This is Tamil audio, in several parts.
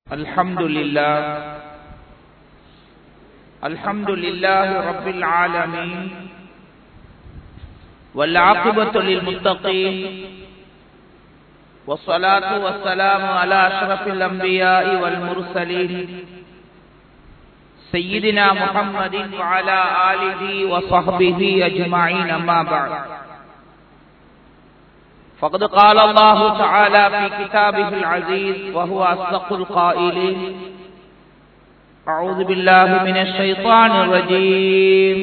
الحمد لله الحمد لله رب العالمين والعاقبة للمتقين والصلاة والسلام على أشرف الأنبياء والمرسلين سيدنا محمد وعلى آله وصحبه أجمعين أما بعد فقد قال الله تعالى في كتابه العزيز وهو أصدق القائلين أعوذ بالله من الشيطان الرجيم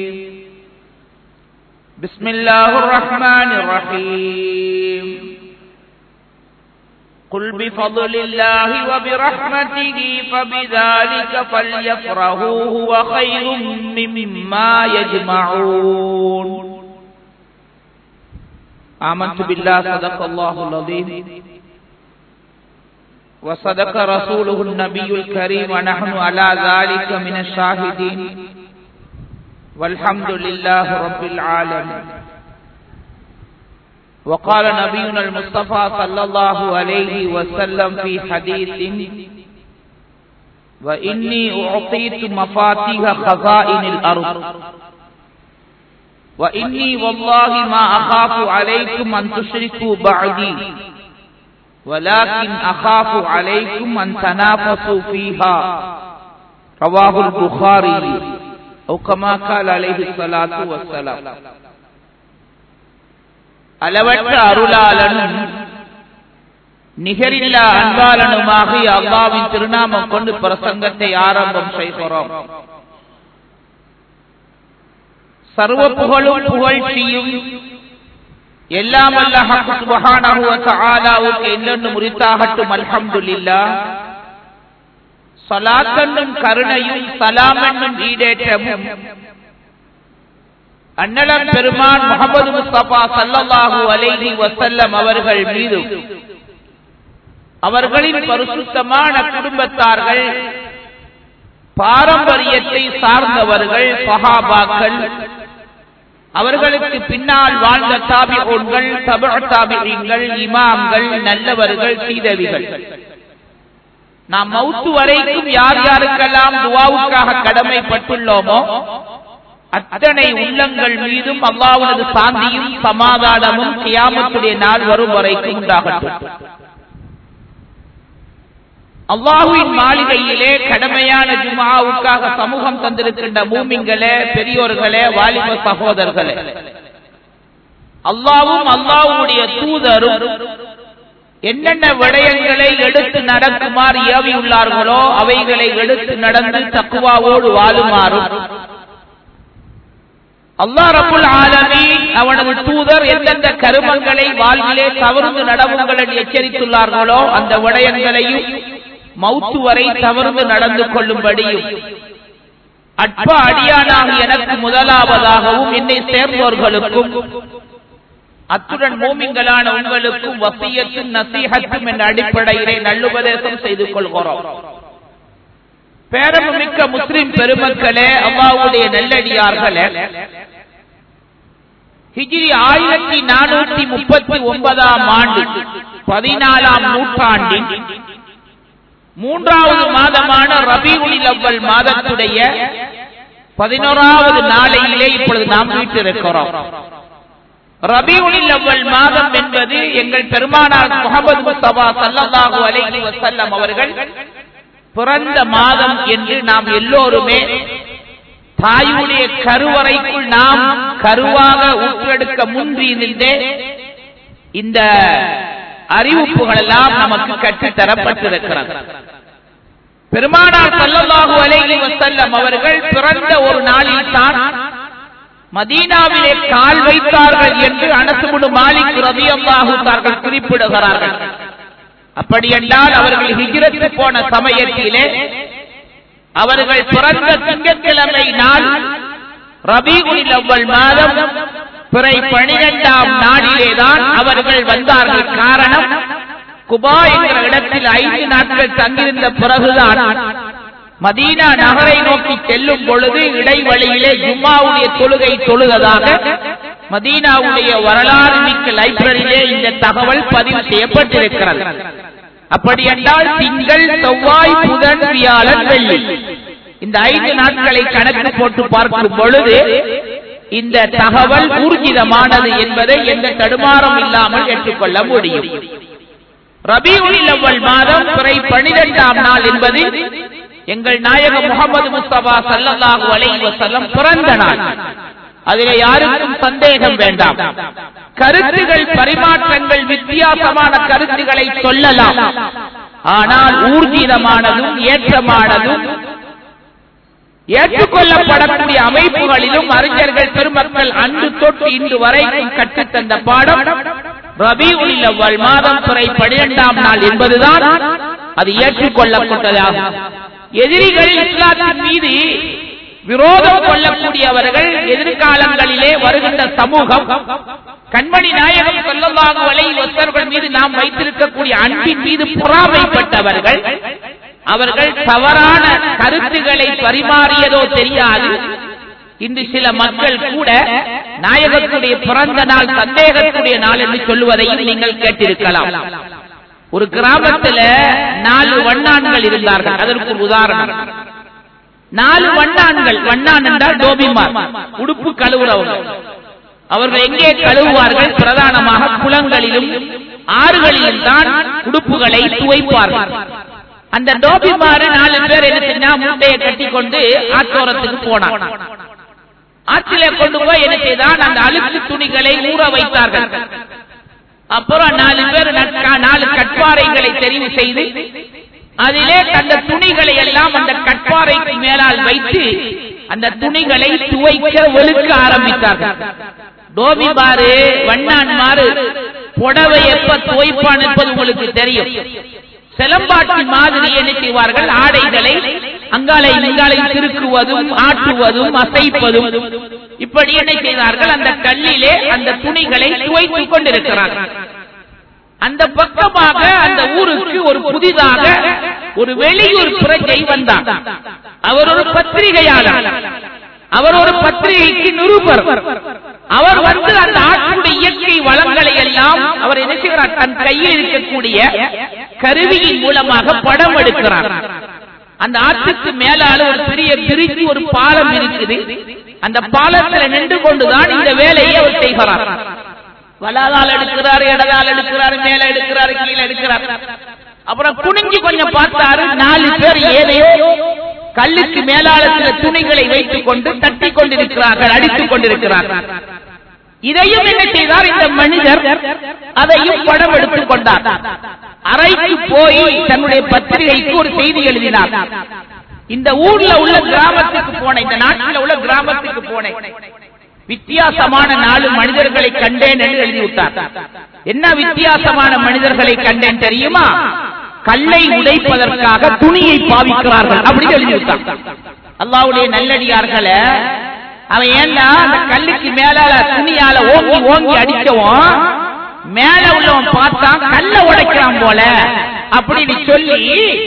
بسم الله الرحمن الرحيم قل بفضل الله وبرحمته فبذلك فليفرحوا هو خير مما يجمعون آمنت بالله صدق الله العظيم وصدق رسوله النبي الكريم ونحن على ذلك من الشاهدين والحمد لله رب العالمين وقال نبينا المصطفى صلى الله عليه وسلم في حديث وإني أعطيت مفاتيح خزائن الأرض وإني والله ما أخاف عليكم أن تشركوا بعدي ولكن أخاف عليكم أن تنافسوا فيها رواه البخاري أو كما قال عليه الصلاة والسلام அளவற்ற அருளாளனும் நிகரில்லா அன்பாளனுமாகிய அல்லாவின் திருநாமம் கொண்டு பிரசங்கத்தை ஆரம்பம் செய்கிறோம் சர்வ புகழும் புகழ்ச்சியும் எல்லாம் அல்லாஹுக்கு என்னென்னு முறித்தாகட்டும் அல்ஹம்துல்லா சலாத்தன்னும் கருணையும் சலாம் என்னும் ஈடேற்றமும் அன்னலம் பெருமான் முகமது முஸ்தபா சல்லல்லாஹு அலைஹி வசல்லம் அவர்கள் மீது அவர்களின் பரிசுத்தமான குடும்பத்தார்கள் பாரம்பரியத்தை சார்ந்தவர்கள் சஹாபாக்கள் அவர்களுக்கு பின்னால் வாழ்ந்த தாபிகோன்கள் தபர் தாபிகள் இமாம்கள் நல்லவர்கள் சீதவிகள் நாம் மவுத்து வரைக்கும் யார் யாருக்கெல்லாம் துவாவுக்காக கடமைப்பட்டுள்ளோமோ அத்தனை உள்ளங்கள் மீதும் அல்லாவுனது சாந்தியும் சமாதானமும் கியாமத்துடைய நாள் வரும் வரைக்கும் உண்டாகட்டும் அல்லாஹுவின் மாளிகையிலே கடமையான ஜுமாவுக்காக சமூகம் தந்திருக்கின்ற மூமிங்களே பெரியோர்களே வாலிப சகோதரர்களே அல்லாவும் அல்லாவுடைய தூதரும் என்னென்ன விடயங்களை எடுத்து நடக்குமாறு ஏவியுள்ளார்களோ அவைகளை எடுத்து நடந்து தக்குவாவோடு வாழுமாறும் அல்லா ரபுல் ஆலமி அவனது தூதர் எந்தெந்த கருமங்களை வாழ்விலே தவறுந்து நடவுங்கள் எச்சரித்துள்ளார்களோ அந்த விடயங்களையும் மவுத்து வரை தவறுந்து நடந்து கொள்ளும்படியும் அற்ப அடியானாக எனக்கு முதலாவதாகவும் என்னை சேர்ந்தோர்களுக்கும் அத்துடன் மூமிங்களான உங்களுக்கும் வசியத்தும் நசீகத்தும் என்ற அடிப்படையிலே நல்லுபதேசம் செய்து கொள்கிறோம் பேரமிக்க முஸ்லிம் பெருமக்களே அல்லாவுடைய நல்லடியார்களே ஹிஜிரி ஆயிரத்தி நானூத்தி முப்பத்தி ஒன்பதாம் ஆண்டு பதினாலாம் நூற்றாண்டின் மூன்றாவது மாதமான ரபிகுலில் அவ்வள் மாதத்துடைய பதினோராவது நாளையிலே இப்பொழுது நாம் வீட்டிருக்கிறோம் ரபிகுலில் அவ்வள் மாதம் என்பது எங்கள் பெருமானார் முகமது முஸ்தபா சல்லாஹூ அலைஹி வசல்லம் அவர்கள் பிறந்த மாதம் என்று நாம் எல்லோருமே தாயுடைய கருவறைக்குள் நாம் கருவாக உற்றெடுக்க முன்பிருந்தே இந்த அறிவிப்புகள் எல்லாம் நமக்கு கற்றுத்தரப்பட்டிருக்கிறது பெருமானார் சல்லல்லாஹு அலைஹி வஸல்லம் அவர்கள் பிறந்த ஒரு நாளில் தான் மதீனாவிலே கால் வைத்தார்கள் என்று அனசுமுடு மாலிக் ரலியல்லாஹு தார்கள் குறிப்பிடுகிறார்கள் அப்படி என்றால் அவர்கள் ஹிஜ்ரத்து போன சமயத்திலே அவர்கள் பிறந்த திங்கட்கிழமை நாள் ரபிகுல் அவ்வள் மாதம் பிறை பனிரெண்டாம் நாளிலேதான் அவர்கள் வந்தார்கள் காரணம் குபா என்ற இடத்தில் ஐந்து நாட்கள் தங்கியிருந்த பிறகுதான் மதீனா நகரை நோக்கி செல்லும் பொழுது இடைவெளியிலே ஜும்மாவுடைய தொழுகை தொழுவதாக மதீனாவுடைய வரலாறு மிக்க லைப்ரரியிலே இந்த தகவல் பதிவு செய்யப்பட்டிருக்கிறது அப்படி என்றால் திங்கள் செவ்வாய் புதன் வியாழன் வெள்ளி இந்த ஐந்து நாட்களை கணக்கு போட்டு பார்க்கும் பொழுது இந்த தகவல் ஊர்ஜிதமானது என்பதை எந்த தடுமாறம் இல்லாமல் ஏற்றுக்கொள்ள முடியும் ரபியுல் அவ்வல் மாதம் பிறை பனிரெண்டாம் நாள் என்பது எங்கள் நாயகம் முகமது முஸ்தபா சல்லல்லாஹு அலைஹி வஸல்லம் பிறந்த நாள் அதிலே யாருக்கும் சந்தேகம் வேண்டாம் கருத்துகள் பரிமாற்றங்கள் வித்தியாசமான கருத்துக்களை சொல்லலாம் ஆனால் ஊர்ஜிதமானதும் ஏற்றமானதும் ஏற்றுக்கொள்ளப்படக்கூடிய அமைப்புகளிலும் அறிஞர்கள் பெருமக்கள் அன்று தொட்டு இன்று வரைக்கும் கற்றுத்தந்த பாடம் ரபியுல் அவ்வல் மாதம் துறை பனிரெண்டாம் நாள் என்பதுதான் அது ஏற்றுக்கொள்ளப்பட்டதாகும் எதிரிகள் இஸ்லாத்தின் மீது விரோதம் கொள்ளக்கூடியவர்கள் எதிர்காலங்களிலே வருகின்ற சமூகம் கண்மணி நாயகம் சொல்லலாக வலை ஒத்தர்கள் மீது நாம் வைத்திருக்கக்கூடிய அன்பின் மீது பொறாமைப்பட்டவர்கள் அவர்கள் தவறான கருத்துக்களை பரிமாறியதோ தெரியாது இன்று சில மக்கள் கூட நாயகத்துடைய பிறந்த நாள் சந்தேகத்துடைய நாள் என்று சொல்லுவதையும் நீங்கள் கேட்டிருக்கலாம் ஒரு கிராமத்துல நாலு வண்ணான்கள் இருந்தார்கள் அதற்கு ஒரு உதாரணம் நாலு வண்ணான்கள் வண்ணான் என்றால் டோபிமார் உடுப்பு கழுவுறவங்க அவர்கள் எங்கே கழுவுவார்கள் பிரதானமாக குளங்களிலும் ஆறுகளிலும் தான் உடுப்புகளை துவைப்பார்கள் அந்த டோபிமாறு நாலு பேர் என்ன செஞ்சா முட்டையை கட்டி கொண்டு ஆத்தோரத்துக்கு போனான் ஆற்றிலே கொண்டு போய் என்ன செய்தான் அந்த அழுக்கு துணிகளை ஊற வைத்தார்கள் அப்புறம் நாலு பேர் நட்கா- நாலு கட்பாறைகளை தெரிவு செய்து அதிலே அந்த துணிகளை எல்லாம் அந்த கட்பாறைக்கு மேலால் வைத்து அந்த துணிகளை துவைக்க வெளுக்க ஆரம்பித்தார்கள் டோபி பாரு வண்ணான் மாறு புடவை எப்ப துவைப்பான் என்பது உங்களுக்கு தெரியும் செலம்பாட்டி மாதிரி என்ன செய்வார்கள் ஆடைகளை அங்காலை இங்காலை திருக்குவதும் ஆட்டுவதும் அசைப்பதும் இப்படி என்ன செய்தார்கள் அந்த கல்லிலே அந்த துணிகளை துவைத்துக் கொண்டிருக்கிறார்கள் அந்த பக்கமாக அந்த ஊருக்கு ஒரு புதிதாக ஒரு வெளியூர் பிரஜை வந்தார் அவர் ஒரு பத்திரிகையாளர் அவர் ஒரு பத்திரிகைக்கு நிருபர் அவர் வந்து அந்த ஆற்றுடைய இயற்கை வளங்களை எல்லாம் அவர் என்ன செய்கிறார் தன் கையில் இருக்கக்கூடிய கருவியின் மூலமாக படம் எடுக்கிறார் அந்த ஆற்றுக்கு மேலால ஒரு பெரிய பிரிச்சு ஒரு பாலம் இருக்குது அந்த பாலத்துல நின்று கொண்டுதான் இந்த வேலையை அவர் செய்கிறார் வலாதால் எடுக்கிறார் இடதால் எடுக்கிறார் மேல எடுக்கிறார் கீழே எடுக்கிறார் அப்புறம் குனிஞ்சு கொஞ்சம் பார்த்தாரு நாலு பேர் ஏதோ கல்லுக்கு மேலாளத்துல துணிகளை வைத்துக் கொண்டு தட்டி கொண்டிருக்கிறார்கள் அடித்துக் கொண்டிருக்கிறார்கள் இதையும் என்ன செய்தார் இந்த மனிதர் அதையும் படம் எடுத்துக் கொண்டார் அறைக்கு போய் தன்னுடைய பத்திரிகைக்கு ஒரு செய்தி எழுதினார் இந்த ஊர்ல உள்ள கிராமத்துக்கு போனேன் இந்த நாட்டில் உள்ள கிராமத்துக்கு போனேன் வித்தியாசமான நாலு மனிதர்களை கண்டேன் என்று எழுதிவிட்டார் என்ன வித்தியாசமான மனிதர்களை கண்டேன் தெரியுமா கல்லை உடைப்பதற்காக துணியை பாவிக்கிறார்கள் அப்படின்னு எழுதிவிட்டார் அல்லாவுடைய நல்லடியார்களே அவன் ஏன்னா அந்த கல்லுக்கு மேலால துணியால ஓங்கி ஓங்கி அடிக்கவும் மேல உள்ளவன் பார்த்தா கல்ல உடைக்கிறான் போல அப்படின்னு சொல்லி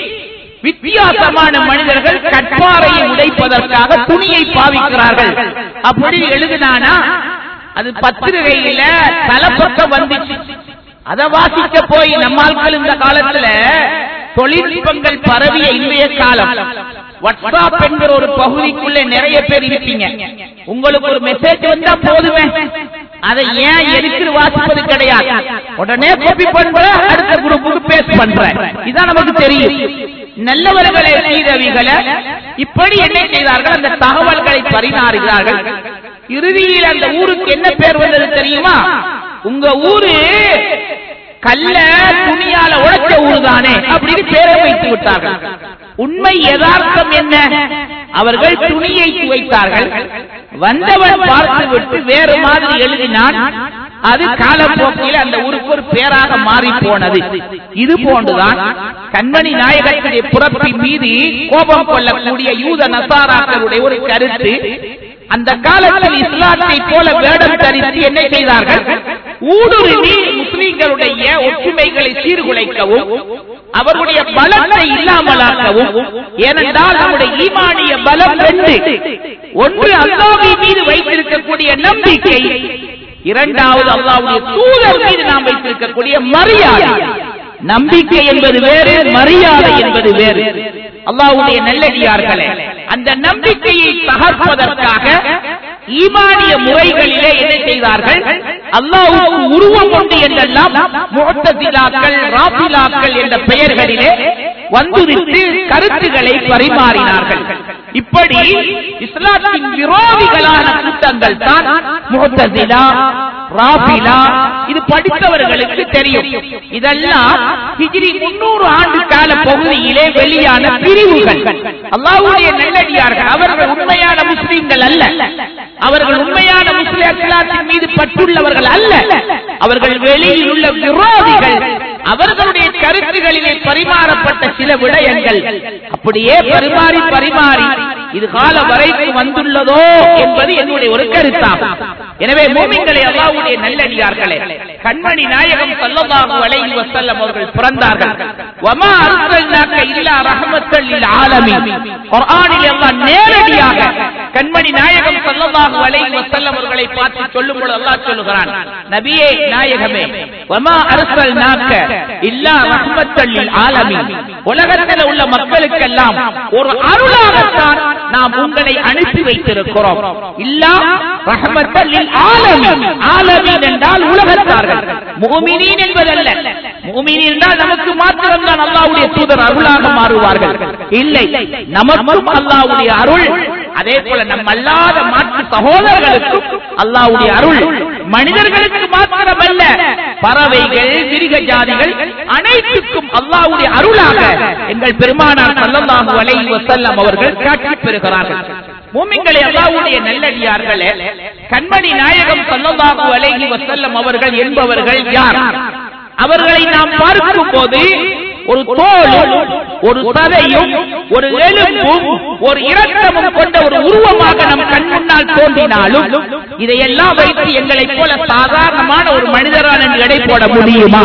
வித்தியாசமான மனிதர்கள் கட்பாறையை உடைப்பதற்காக துணியை பாவிக்கிறார்கள் அப்படி எழுதினானா அது பத்திரிகையில தலைப்பக்கம் வந்துச்சு அத வாசிக்க போய் நம்மாட்கள் இந்த காலத்துல தொழில்நுட்பங்கள் பரவிய இன்றைய காலம் வாட்ஸ்அப் என்கிற ஒரு பகுதிக்குள்ள நிறைய பேர் இருப்பீங்க உங்களுக்கு ஒரு மெசேஜ் வந்தா போதுமே அதை ஏன் எதுக்கு வாசிப்பது கிடையாது உடனே காப்பி பண்ற அடுத்த குரூப்புக்கு பேஸ் பண்ற இதான் நமக்கு தெரியும் நல்லவர்களை செய்தவிகளை இப்படி என்ன செய்தார்கள் அந்த தகவல்களை பரிமாறுகிறார்கள் இறுதியில் அந்த ஊருக்கு என்ன பேர் வந்தது தெரியுமா உங்க ஊரு கல்ல துணியால உழைச்ச ஊரு தானே அப்படின்னு பேரை வைத்து விட்டார்கள் உண்மை யதார்த்தம் என்ன அவர்கள் துணியை துவைத்தார்கள் வந்தவன் பார்த்து விட்டு வேறு மாதிரி எழுதினான் அது காலப்போக்கில் அந்த ஊருக்கு ஒரு பேராக மாறி போனது இது போன்றுதான் கண்மணி நாயகத்துடைய புறப்பின் மீது கோபம் கொள்ளக்கூடிய யூத நசாராக்களுடைய ஒரு கருத்து அந்த காலத்தில் இஸ்லாத்தை போல வேடம் தரித்து என்ன செய்தார்கள் ஊடுருவி முஸ்லிம்களுடைய ஒற்றுமைகளை சீர்குலைக்கவும் அவர்களுடைய பலத்தை இல்லாமலாக்கவும் ஏனென்றால் நம்முடைய ஈமானிய பலம் ரெண்டு ஒன்று அல்லாஹ்வின் மீது வைத்திருக்கக்கூடிய நம்பிக்கை இரண்டாவது அல்லாஹ்வுடைய தூதர் மீது நாம் வைத்திருக்கக்கூடிய மரியாதை நம்பிக்கை என்பது வேறு மரியாதை என்பது வேறு அல்லாஹ்வுடைய நல்லடியார்களே அந்த நம்பிக்கையை தகர்ப்பதற்காக ஈமானிய முறைகளிலே என்ன செய்தார்கள் அல்லாஹ்வுக்கு உருவம் உண்டு என்றெல்லாம் முஅத்தசிலாக்கள் ராபிலாக்கள் என்ற பெயர்களிலே வந்துவிட்டு கருத்துக்களை பரிமாறினார்கள் இப்படி இஸ்லாத்தின் விரோதிகளான கூட்டங்கள் தான் முகத்தசிலா ராபிலா இது படித்தவர்களுக்கு தெரியும் இதெல்லாம் ஹிஜ்ரி முன்னூறு ஆண்டு கால பகுதியிலே வெளியான பிரிவுகள் அல்லாஹ்வுடைய நல்லடியார்கள் அவர்கள் உண்மையான முஸ்லிம்கள் அல்ல அவர்கள் உண்மையான முஸ்லிம் இஸ்லாத்தின் மீது பற்றுள்ளவர்கள் அல்ல அவர்கள் வெளியில் உள்ள விரோதிகள் அவர்களுடைய கருத்துகளிலே பரிமாறப்பட்ட சில விடயங்கள் அப்படியே பரிமாறி பரிமாறி இது கால வரைக்கும் வந்துள்ளதோ என்பது என்னுடைய ஒரு கருத்தாகும் எனவே மூமின்களை அல்லாஹ்வுடைய நல்லடியார்களே கண்மணி நாயகம் ஸல்லல்லாஹு அலைஹி வஸல்லம் அவர்கள் பிறந்தார்கள் வமா அர்சல்னாக இல்லா ரஹ்மத்தல் லில் ஆலமீன் குர்ஆனில் அல்லாஹ் நேரடியாக கண்மணி நாயகம் ஸல்லல்லாஹு அலைஹி வஸல்லம் அவர்களை பார்த்து சொல்லும் பொழுது அல்லாஹ் சொல்லுகிறான் நபியே நாயகமே வமா அர்சல்னாக இல்லா ரஹ்மத்தல் லில் ஆலமீன் உலகத்தில் உள்ள மக்களுக்கெல்லாம் ஒரு அருளாகத்தான் நாம் உங்களை அனுப்பி வைத்திருக்கிறோம் இல்லா ரஹ்மத்தல் லில் ஆலமீன் ஆலமீன் என்றால் உலகத்தார்கள் முஃமினீன் என்பதல்ல முஃமினீன் என்றால் நமக்கு மாத்திரம் தான் அல்லாஹ்வுடைய தூதர் அருளாக மாறுவார்கள் இல்லை நமக்கும் அல்லாஹ்வுடைய அருள் அதே போல நம் அல்லாத மாற்று சகோதரர்களுக்கும் அல்லாஹ்வுடைய அருள் மனிதர்களுக்கு மாத்திரமல்ல பறவைகள் மிருக ஜாதிகள் அனைத்துக்கும் அல்லாஹ்வுடைய அருளாக எங்கள் பெருமானார் ஸல்லல்லாஹு அலைஹி வஸல்லம் அவர்கள் காட்சி பெறுகிறார்கள் மூமின்களை அல்லாஹ்வுடைய நல்லடியார்களே கண்மணி நாயகம் ஸல்லல்லாஹு அலைஹி வஸல்லம் அவர்கள் என்பவர்கள் யார் அவர்களை நாம் பார்க்கும் போது ஒரு தோலும் ஒரு சதையும் ஒரு எலும்பும் ஒரு இரத்தமும் கொண்ட ஒரு உருவமாக நம் கண் முன்னால் தோன்றினாலும் இதையெல்லாம் வைத்து எங்களைப் போல சாதாரணமான ஒரு மனிதரான என்று எடை போட முடியுமா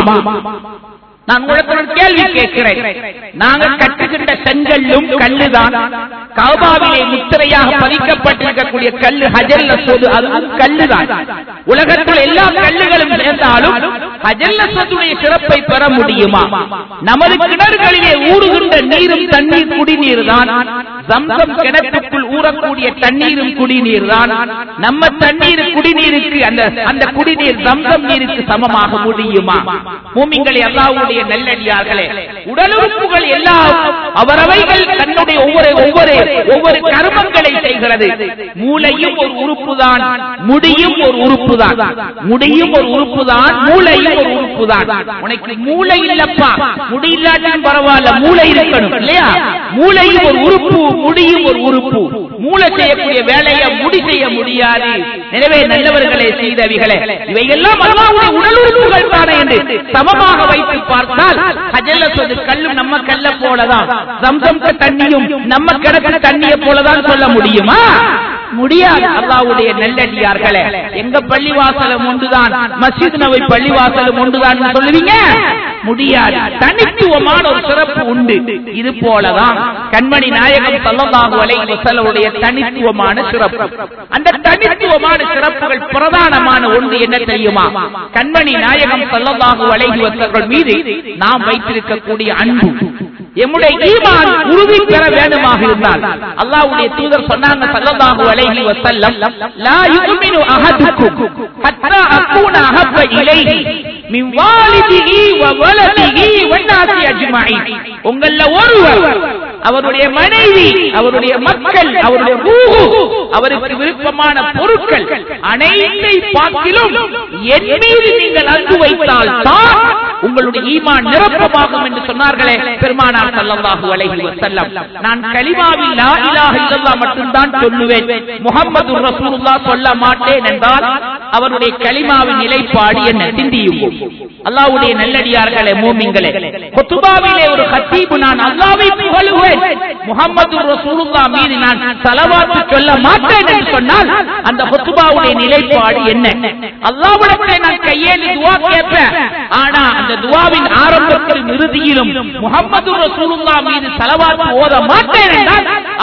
நான் உங்களுக்கு ஒரு கேள்வி கேட்கிறேன் நாங்கள் கட்டுகின்ற செங்கல்லும் கல்லுதான் கௌபாவிலே முத்திரையாக பதிக்கப்பட்டிருக்கக்கூடிய கல்லு ஹஜல்ல சோது அதுவும் கல்லுதான் உலகத்தில் எல்லா கல்லுகளும் சேர்ந்தாலும் ஹஜல்ல சோதுடைய சிறப்பை பெற முடியுமா நமது கிணறுகளிலே ஊறுகின்ற நீரும் தண்ணீர் குடிநீர் தான் சம்சம் கிணற்றுக்குள் ஊறக்கூடிய தண்ணீரும் குடிநீர் தான் நம்ம தண்ணீர் குடிநீருக்கு அந்த அந்த குடிநீர் சம்சம் நீருக்கு சமமாக முடியுமா பூமிகளை அல்லாவுடைய நல்லடியார்களே உடல் உறுப்புகள் எல்லாம் அவரவைகள் தன்னுடைய ஒவ்வொரு ஒவ்வொரு ஒவ்வொரு கர்மங்களை செய்கிறது மூளையும் ஒரு உறுப்பு தான் முடியும் ஒரு உறுப்பு தான் முடியும் ஒரு உறுப்பு தான் மூளையும் ஒரு உறுப்பு தான் உனக்கு மூளை இல்லப்பா முடி இல்லாட்டியும் பரவாயில்ல மூளை இருக்கணும் இல்லையா மூளையும் ஒரு உறுப்பு முடியும் ஒரு உறுப்பு மூளை செய்யக்கூடிய வேலையை முடி செய்ய முடியாது எனவே நல்லவர்களே செய்தவிகளே இவையெல்லாம் அல்லாவுடைய உடல் உறுப்புகள் தானே என்று சமமாக வைத்து பார்த்தால் ஹஜல்ல சொது கல்லும் நம்ம கல்ல போலதான் சம்சம் தண்ணியும் நம்ம கிடக்கு தண்ணியை போலதான் சொல்ல முடியுமா முடியாது அல்லாவுடைய நல்லடியார்களே எங்க பள்ளிவாசலும் ஒன்றுதான் மஸ்ஜித் நபி பள்ளிவாசலும் ஒன்றுதான் சொல்லுவீங்க முடியாது தனித்துவமான ஒரு சிறப்பு உண்டு இது போலதான் கண்மணி நாயகம் சல்லல்லாஹு அலைஹி வஸல்லுடைய தனித்துவமான சிறப்பு அந்த தனித்துவமான சிறப்புகள் பிரதானமான ஒன்று என்ன தெரியுமா கண்மணி நாயகம் சல்லல்லாஹு அலைஹி வஸல்லம் மீது நாம் வைத்திருக்கக்கூடிய அன்பு எம்முடைய ஈமான் உறுதி பெற வேண்டுமாக இருந்தால் அல்லாஹ்வுடைய தூதர் சொன்னாங்க ஸல்லல்லாஹு அலைஹி வஸல்லம் லா யுமினு அஹதுக்கும் ஹத்தா அகூன அஹப்ப இலைஹி மின் வாலிதிஹி வ வலதிஹி வன்னாசி அஜ்மஈன் உங்கள ஒருவர் அவருடைய மனைவி அவருடைய மக்கள் அவருடைய ரூஹு அவருக்கு விருப்பமான பொருட்கள் அனைத்தை பார்க்கிலும் என் மீது நீங்கள் அன்பு வைத்தால் தான் உங்களுடைய ஈமான் நிரப்பமாகும் என்று சொன்னார்களே பெருமானார் ஸல்லல்லாஹு அலைஹி வஸல்லம் நான் கலிமாவில் லா இலாஹ இல்லல்லாஹ் மட்டும்தான் சொல்லுவேன் முஹம்மது ரசூலுல்லாஹ் சொல்ல மாட்டேன் என்றால் அவருடைய கலிமாவின் நிலைப்பாடு என்ன சிந்தியுங்கள் அல்லாஹ்வுடைய நல்லடியார்களே மூமின்களே குத்துபாவிலே ஒரு கத்தீபு நான் அல்லாஹ்வை புகழுவேன் முஹம்மது ரசூலுல்லாஹ் மீது நான் ஸலவாத்து சொல்ல மாட்டேன் என்று சொன்னால் அந்த குத்துபாவுடைய நிலைப்பாடு என்ன அல்லாஹ்விடத்திலே நான் கையேந்தி துஆ கேட்பேன் ஆனா அந்த துஆவின் ஆரம்பத்திலும் இறுதியிலும் முஹம்மது ரசூலுல்லாஹ் மீது ஸலவாத்து ஓத மாட்டேன் என்றால்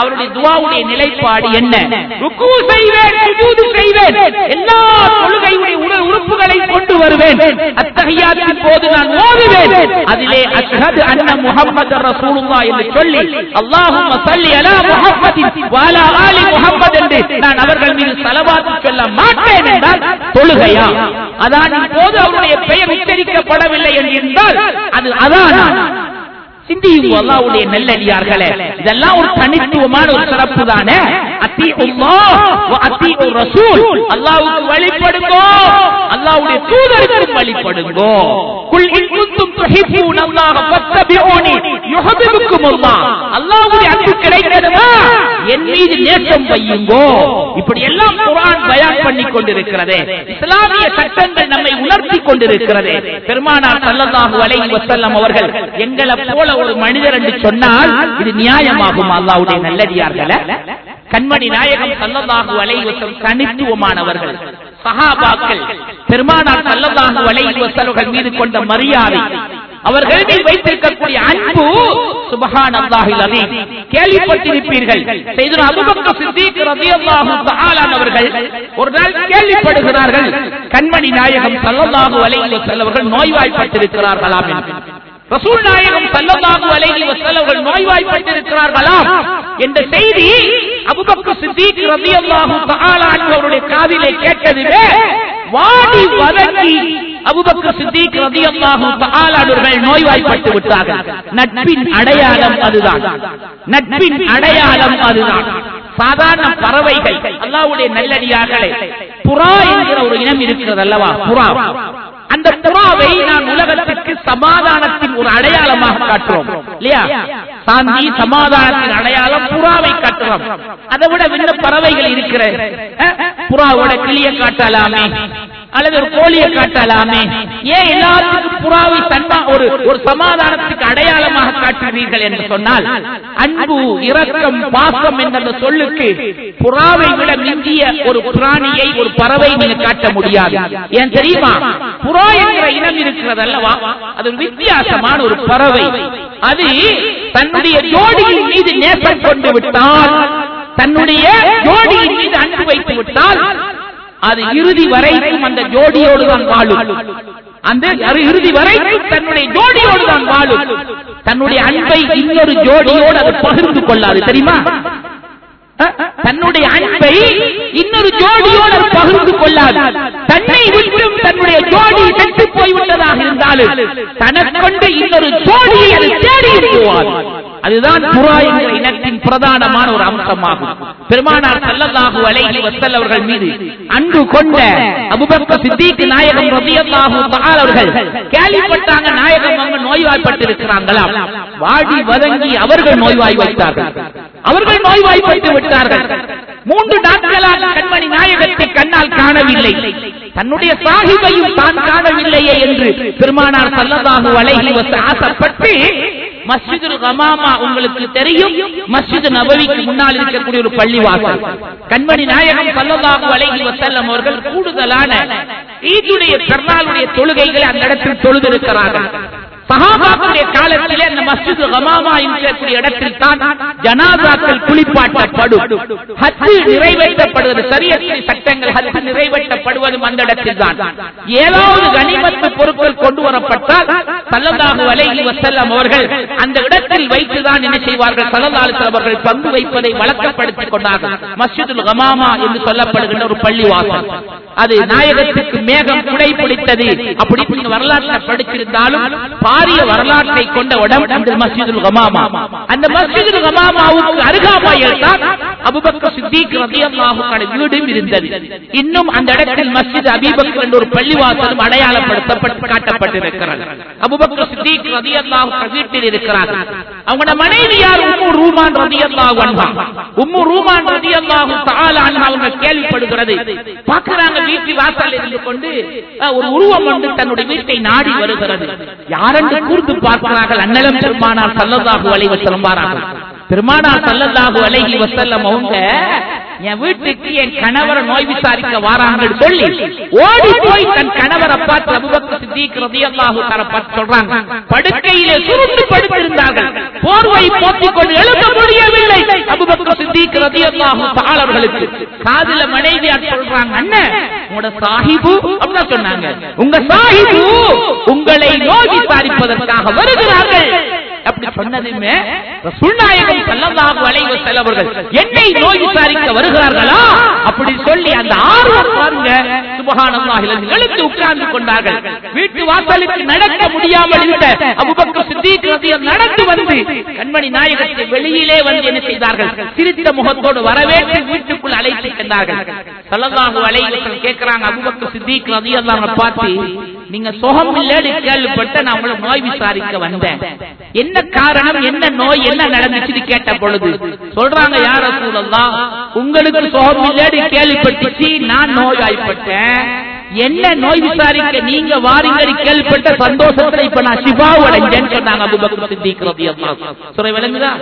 அவருடைய துவாவுடைய நிலைப்பாடு என்ன ருக்கு செய்வேன் சுஜூது செய்வேன் எல்லா தொழுகையுடைய உடல் உறுப்புகளை கொண்டு வருவேன் அத்தகையாத்தின் போது நான் ஓதுவேன் அதிலே அஷ்ஹது அன்ன முஹம்மது ரசூலுல்லாஹ் என்று சொல்லி அல்லாஹும்ம ஸல்லி அலா முஹம்மதின் வ அலா ஆலி முஹம்மத் என்று நான் அவர்கள் மீது ஸலவாத் சொல்ல மாட்டேன் என்றால் தொழுகையா அதானின் போது அவருடைய பெயர் உச்சரிக்கப்படவில்லை என்று இருந்தால் அது அதானா சிந்தியும் அல்லாவுடைய நல்லடியார்களே இதெல்லாம் ஒரு தனித்துவமான ஒரு சிறப்பு தானே அத்தி அத்தி ரசூல் அல்லாவுக்கு வழிபடுங்கோ அல்லாவுடைய தூதருக்கும் வழிபடுங்கோ குல் இன் குன்தும் துஹிப்பூன அல்லாஹ ஃபத்தபிஊனி யுஹிப்புக்கும் அல்லாஹ் அல்லாஹ்வுடைய அன்பு கிடைக்கிறதா என் மீது நேசம் வையுங்கோ இப்படி எல்லாம் குர்ஆன் பயான் பண்ணி கொண்டிருக்கிறது இஸ்லாமிய சட்டங்கள் நம்மை உணர்த்தி கொண்டிருக்கிறது பெருமானார் ஸல்லல்லாஹு அலைஹி வஸல்லம் அவர்கள் எங்களை போல ஒரு மனிதர் என்று சொன்னால் இது நியாயமாகும் அல்லாஹ்வுடைய நல்லடியார்களே கண்மணி நாயகம் ஸல்லல்லாஹு அலைஹி வஸல்லம் தனித்துவமானவர்கள் சஹாபாக்கள் பெருமானார் ஸல்லல்லாஹு அலைஹி வஸல்லம் மீது கொண்ட மரியாதை அவர்கள் மீது வைத்திருக்கக்கூடிய அன்பு சுபஹான் அல்லாஹில் அதீம் கேள்விப்பட்டிருப்பீர்கள் செய்தன அபூபக்கர் சித்திக் ரலியல்லாஹு தஆலா அவர்கள் ஒரு நாள் கேள்விப்படுகிறார்கள் கண்மணி நாயகம் ஸல்லல்லாஹு அலைஹி வஸல்லம் அவர்கள் நோய்வாய்ப்பட்டிருக்கிறார்களாம் என்று ரசூல் நாயகம் ஸல்லல்லாஹு அலைஹி வஸல்லம் அவர்கள் நோய்வாய்ப்பட்டிருக்கிறார்களாம் என்ற செய்தி அபூபக்கர் சித்திக் ரலியல்லாஹு தஆலா அன்ஹு அவருடைய காதிலே கேட்டதிலே வாடி வதங்கி அபூபக்கர் சித்திக் ரலியல்லாஹு தஆலா அவர்கள் நோய்வாய்ப்பட்டு விட்டார்கள் நட்பின் அடையாளம் அதுதான் நட்பின் அடையாளம் அதுதான் சாதாரண பறவைகள் அல்லாஹ்வுடைய நல்லடியார்களே புறா என்கிற ஒரு இனம் இருக்கிறது அல்லவா புறா அந்த புறாவை நான் உலகத்திற்கு சமாதானத்தின் ஒரு அடையாளமாக காட்டுறோம் இல்லையா சாந்தி சமாதானத்தின் அடையாளம் புறாவை காட்டுறோம் அதை விட விண்ண பறவைகள் இருக்கிற அஹ், புறாவோட கிளிய காட்டலாமே அல்லது ஒரு கோழியை காட்டலாமே ஏன் எல்லாத்துக்கும் புறாவை தன்மா ஒரு ஒரு சமாதானத்துக்கு அடையாளமாக காட்டுகிறீர்கள் என்று சொன்னால் அன்பு இரக்கம் பாசம் என்ற அந்த சொல்லுக்கு புறாவை விட மிஞ்சிய ஒரு பிராணியை ஒரு பறவை நீங்க காட்ட முடியாது ஏன் தெரியுமா புறா என்கிற இனம் இருக்கிறது அல்லவா அது ஒரு வித்தியாசமான ஒரு பறவை அது தன்னுடைய ஜோடியின் மீது நேசம் கொண்டு விட்டால் தன்னுடைய ஜோடியின் மீது அன்பு வைத்து விட்டால் அது இறுதி வரைக்கும் அந்த ஜோடியோடு தான் வாழும் அந்த அரு- இறுதி வரைக்கும் தன்னுடைய ஜோடியோடு தான் வாழும் தன்னுடைய அன்பை இன்னொரு ஜோடியோடு அது பகிர்ந்து கொள்ளாது தெரியுமா அஹ், தன்னுடைய அன்பை இன்னொரு ஜோடியோடு அது பகிர்ந்து கொள்ளாது தன்னை விட்டும் தன்னுடைய ஜோடி செத்து போய்விட்டதாக இருந்தாலும் தனக்கொண்டு இன்னொரு ஜோடியை அது தேடியும் போவாது அதுதான் புறா என்ற இனத்தின் பிரதானமான ஒரு அம்சமாகும் பெருமானார் ஸல்லல்லாஹு அலைஹி வஸல்லம் அவர்கள் மீது அன்பு கொண்ட அபூபக்கர் சித்திக் நாயகம் ரலியல்லாஹு தஆலா அவர்கள் கேள்விப்பட்டாங்க நாயகம் அவங்க நோய்வாய்ப்பட்டு இருக்கிறாங்களாம் வாடி வதங்கி அவர்கள் நோய்வாய் வைத்தார்கள் அவர்கள் நோய்வாய்ப்பட்டு விட்டார்கள் மூன்று நாட்களாக கண்மணி நாயகத்தை கண்ணால் காணவில்லை தன்னுடைய சாஹிபையும் தான் காணவில்லையே என்று பெருமானார் ஸல்லல்லாஹு அலைஹி வஸல்லம் ஆசைப்பட்டு மஸ்ஜிதுல் கமாமா உங்களுக்கு தெரியும் மஸ்ஜித் நபவிக்கு முன்னால் இருக்கக்கூடிய ஒரு பள்ளிவாசல் கண்மணி நாயகம் ஸல்லல்லாஹு அலைஹி வஸல்லம் அவர்கள் கூடுதலான ஈதுடைய பெருநாளுடைய தொழுகைகளை அந்த இடத்தில் தொழுதிருக்கிறார்கள் சஹாபாக்களுடைய காலத்திலே அந்த மஸ்ஜித் கமாமா இருக்கக்கூடிய இடத்தில் தான் ஜனாசாக்கள் குளிப்பாட்டப்படும் ஹஜ் நிறைவேற்றப்படுவது சரியத்தின் சட்டங்கள் ஹஜ் நிறைவேற்றப்படுவதும் அந்த இடத்தில் தான் ஏதாவது கனிமத்து பொருட்கள் கொண்டு வரப்பட்டால் சல்லல்லாஹு அலைஹி வஸல்லம் அவர்கள் அந்த இடத்தில் வைத்துதான் என்ன செய்வார்கள் சல்லல்லாஹு அவர்கள் பங்கு வைப்பதை வழக்கப்படுத்திக் கொண்டார்கள் மஸ்ஜிதுல் கமாமா என்று சொல்லப்படுகின்ற ஒரு பள்ளிவாசல் அது நாயகத்துக்கு மேகம் குடை பிடித்தது அப்படி நீங்க வரலாற்றை படிச்சிருந்தாலும் பாரிய வரலாற்றை கொண்ட இடம் அந்த மஸ்ஜிதுல் கமாமா அந்த மஸ்ஜிதுல் கமாமாவுக்கு அருகாமையில் தான் அபூபக்கர் சித்திக் ரலியல்லாஹு அன்ஹு வீடும் இருந்தது இன்னும் அந்த இடத்தில் மஸ்ஜித் அபீபக்கர் என்ற ஒரு பள்ளிவாசலும் அடையாளப்படுத்தப்பட்டு காட்டப்பட்டிருக்கிறது அபூபக்கர் சித்திக் ரலியல்லாஹு அன்ஹு வீட்டில் இருக்கிறார்கள் அவங்களோட மனைவி யார் உம்மு ரூமான் ரலியல்லாஹு அன்ஹா உம்மு ரூமான் ரலியல்லாஹு தஆலா அன்ஹா அவங்க கேள்விப்படுகிறது பார்க்கறாங்க வீட்டு வாசல் இருந்து கொண்டு அஹ், ஒரு உருவம் வந்து தன்னுடைய வீட்டை நாடி வருகிறது யாரென்று கூர்ந்து பார்க்கிறார்கள் அன்னலம் பெருமானார் சல்லல்லாஹு அலைஹி வஸல்லம் வாரார்கள் பெருமானார் சல்லல்லாஹு அலைஹி வஸல்லம் அவங்க என் வீட்டுக்கு என் கணவரை நோய் விசாரிக்க வாராங்கன்னு சொல்லி ஓடி போய் தன் கணவரை பார்த்து அபூபக்கர் சித்திக் ரலியல்லாஹு தஆலா பார்த்து சொல்றாங்க படுக்கையிலே சுருண்டு படுத்திருந்தார்கள் போர்வை போத்திக் கொண்டு எழுத முடியவில்லை அபூபக்கர் ரதியல்லாஹு தஆலா அவர்களுக்கு காதுல மனைவியார் சொல்றாங்க அண்ணன் உங்களோட சாஹிபு அப்படிதான் சொன்னாங்க உங்க சாஹிபு உங்களை நோய் விசாரிப்பதற்காக வருகிறார்கள் அப்படி சொன்னதுமே ரசூல் நாயகம் ஸல்லல்லாஹு அலைஹி வஸல்லம் அவர்கள் என்னை நோய் விசாரிக்க வருகிறார்களா அப்படி சொல்லி அந்த ஆர்வம் பாருங்க சுபஹானல்லாஹ் எழுந்து உட்கார்ந்து கொண்டார்கள் வீட்டு வாசலுக்கு நடக்க முடியாமல் இருந்த அபூபக்கர் சித்திக் ரலியல்லாஹு நடந்து வந்து கண்மணி நாயகத்தை வெளியிலே வந்து என்ன செய்தார்கள் சிரித்த முகத்தோடு வரவேற்று வீட்டுக்குள் அழைத்து சென்றார்கள் ஸல்லல்லாஹு அலைஹி வஸல்லம் கேக்குறாங்க அபூபக்கர் சித்திக் ரலியல்லாஹு அன்ஹு பார்த்து நீங்க சுகம் இல்லன்னு கேள்விப்பட்ட நான் உங்களை நோய் விசாரிக்க வந்தேன் என்ன காரணம் என்ன நோய் என்ன நடந்துச்சுன்னு கேட்ட பொழுது சொல்றாங்க யார சூழல்லாம் உங்களுக்கு சுகம் இல்லன்னு கேள்விப்பட்டுச்சு நான் நோய்வாய்ப்பட்டேன் என்ன நோய் விசாரிக்க நீங்க வாரீங்கன்னு கேள்விப்பட்ட சந்தோஷத்துல இப்ப நான் சிபாவு அடைஞ்சேன்னு சொன்னாங்க அபூபக்கர் சித்திக் ரலியல்லாஹு அன்ஹு சொல்ற விளங்குதா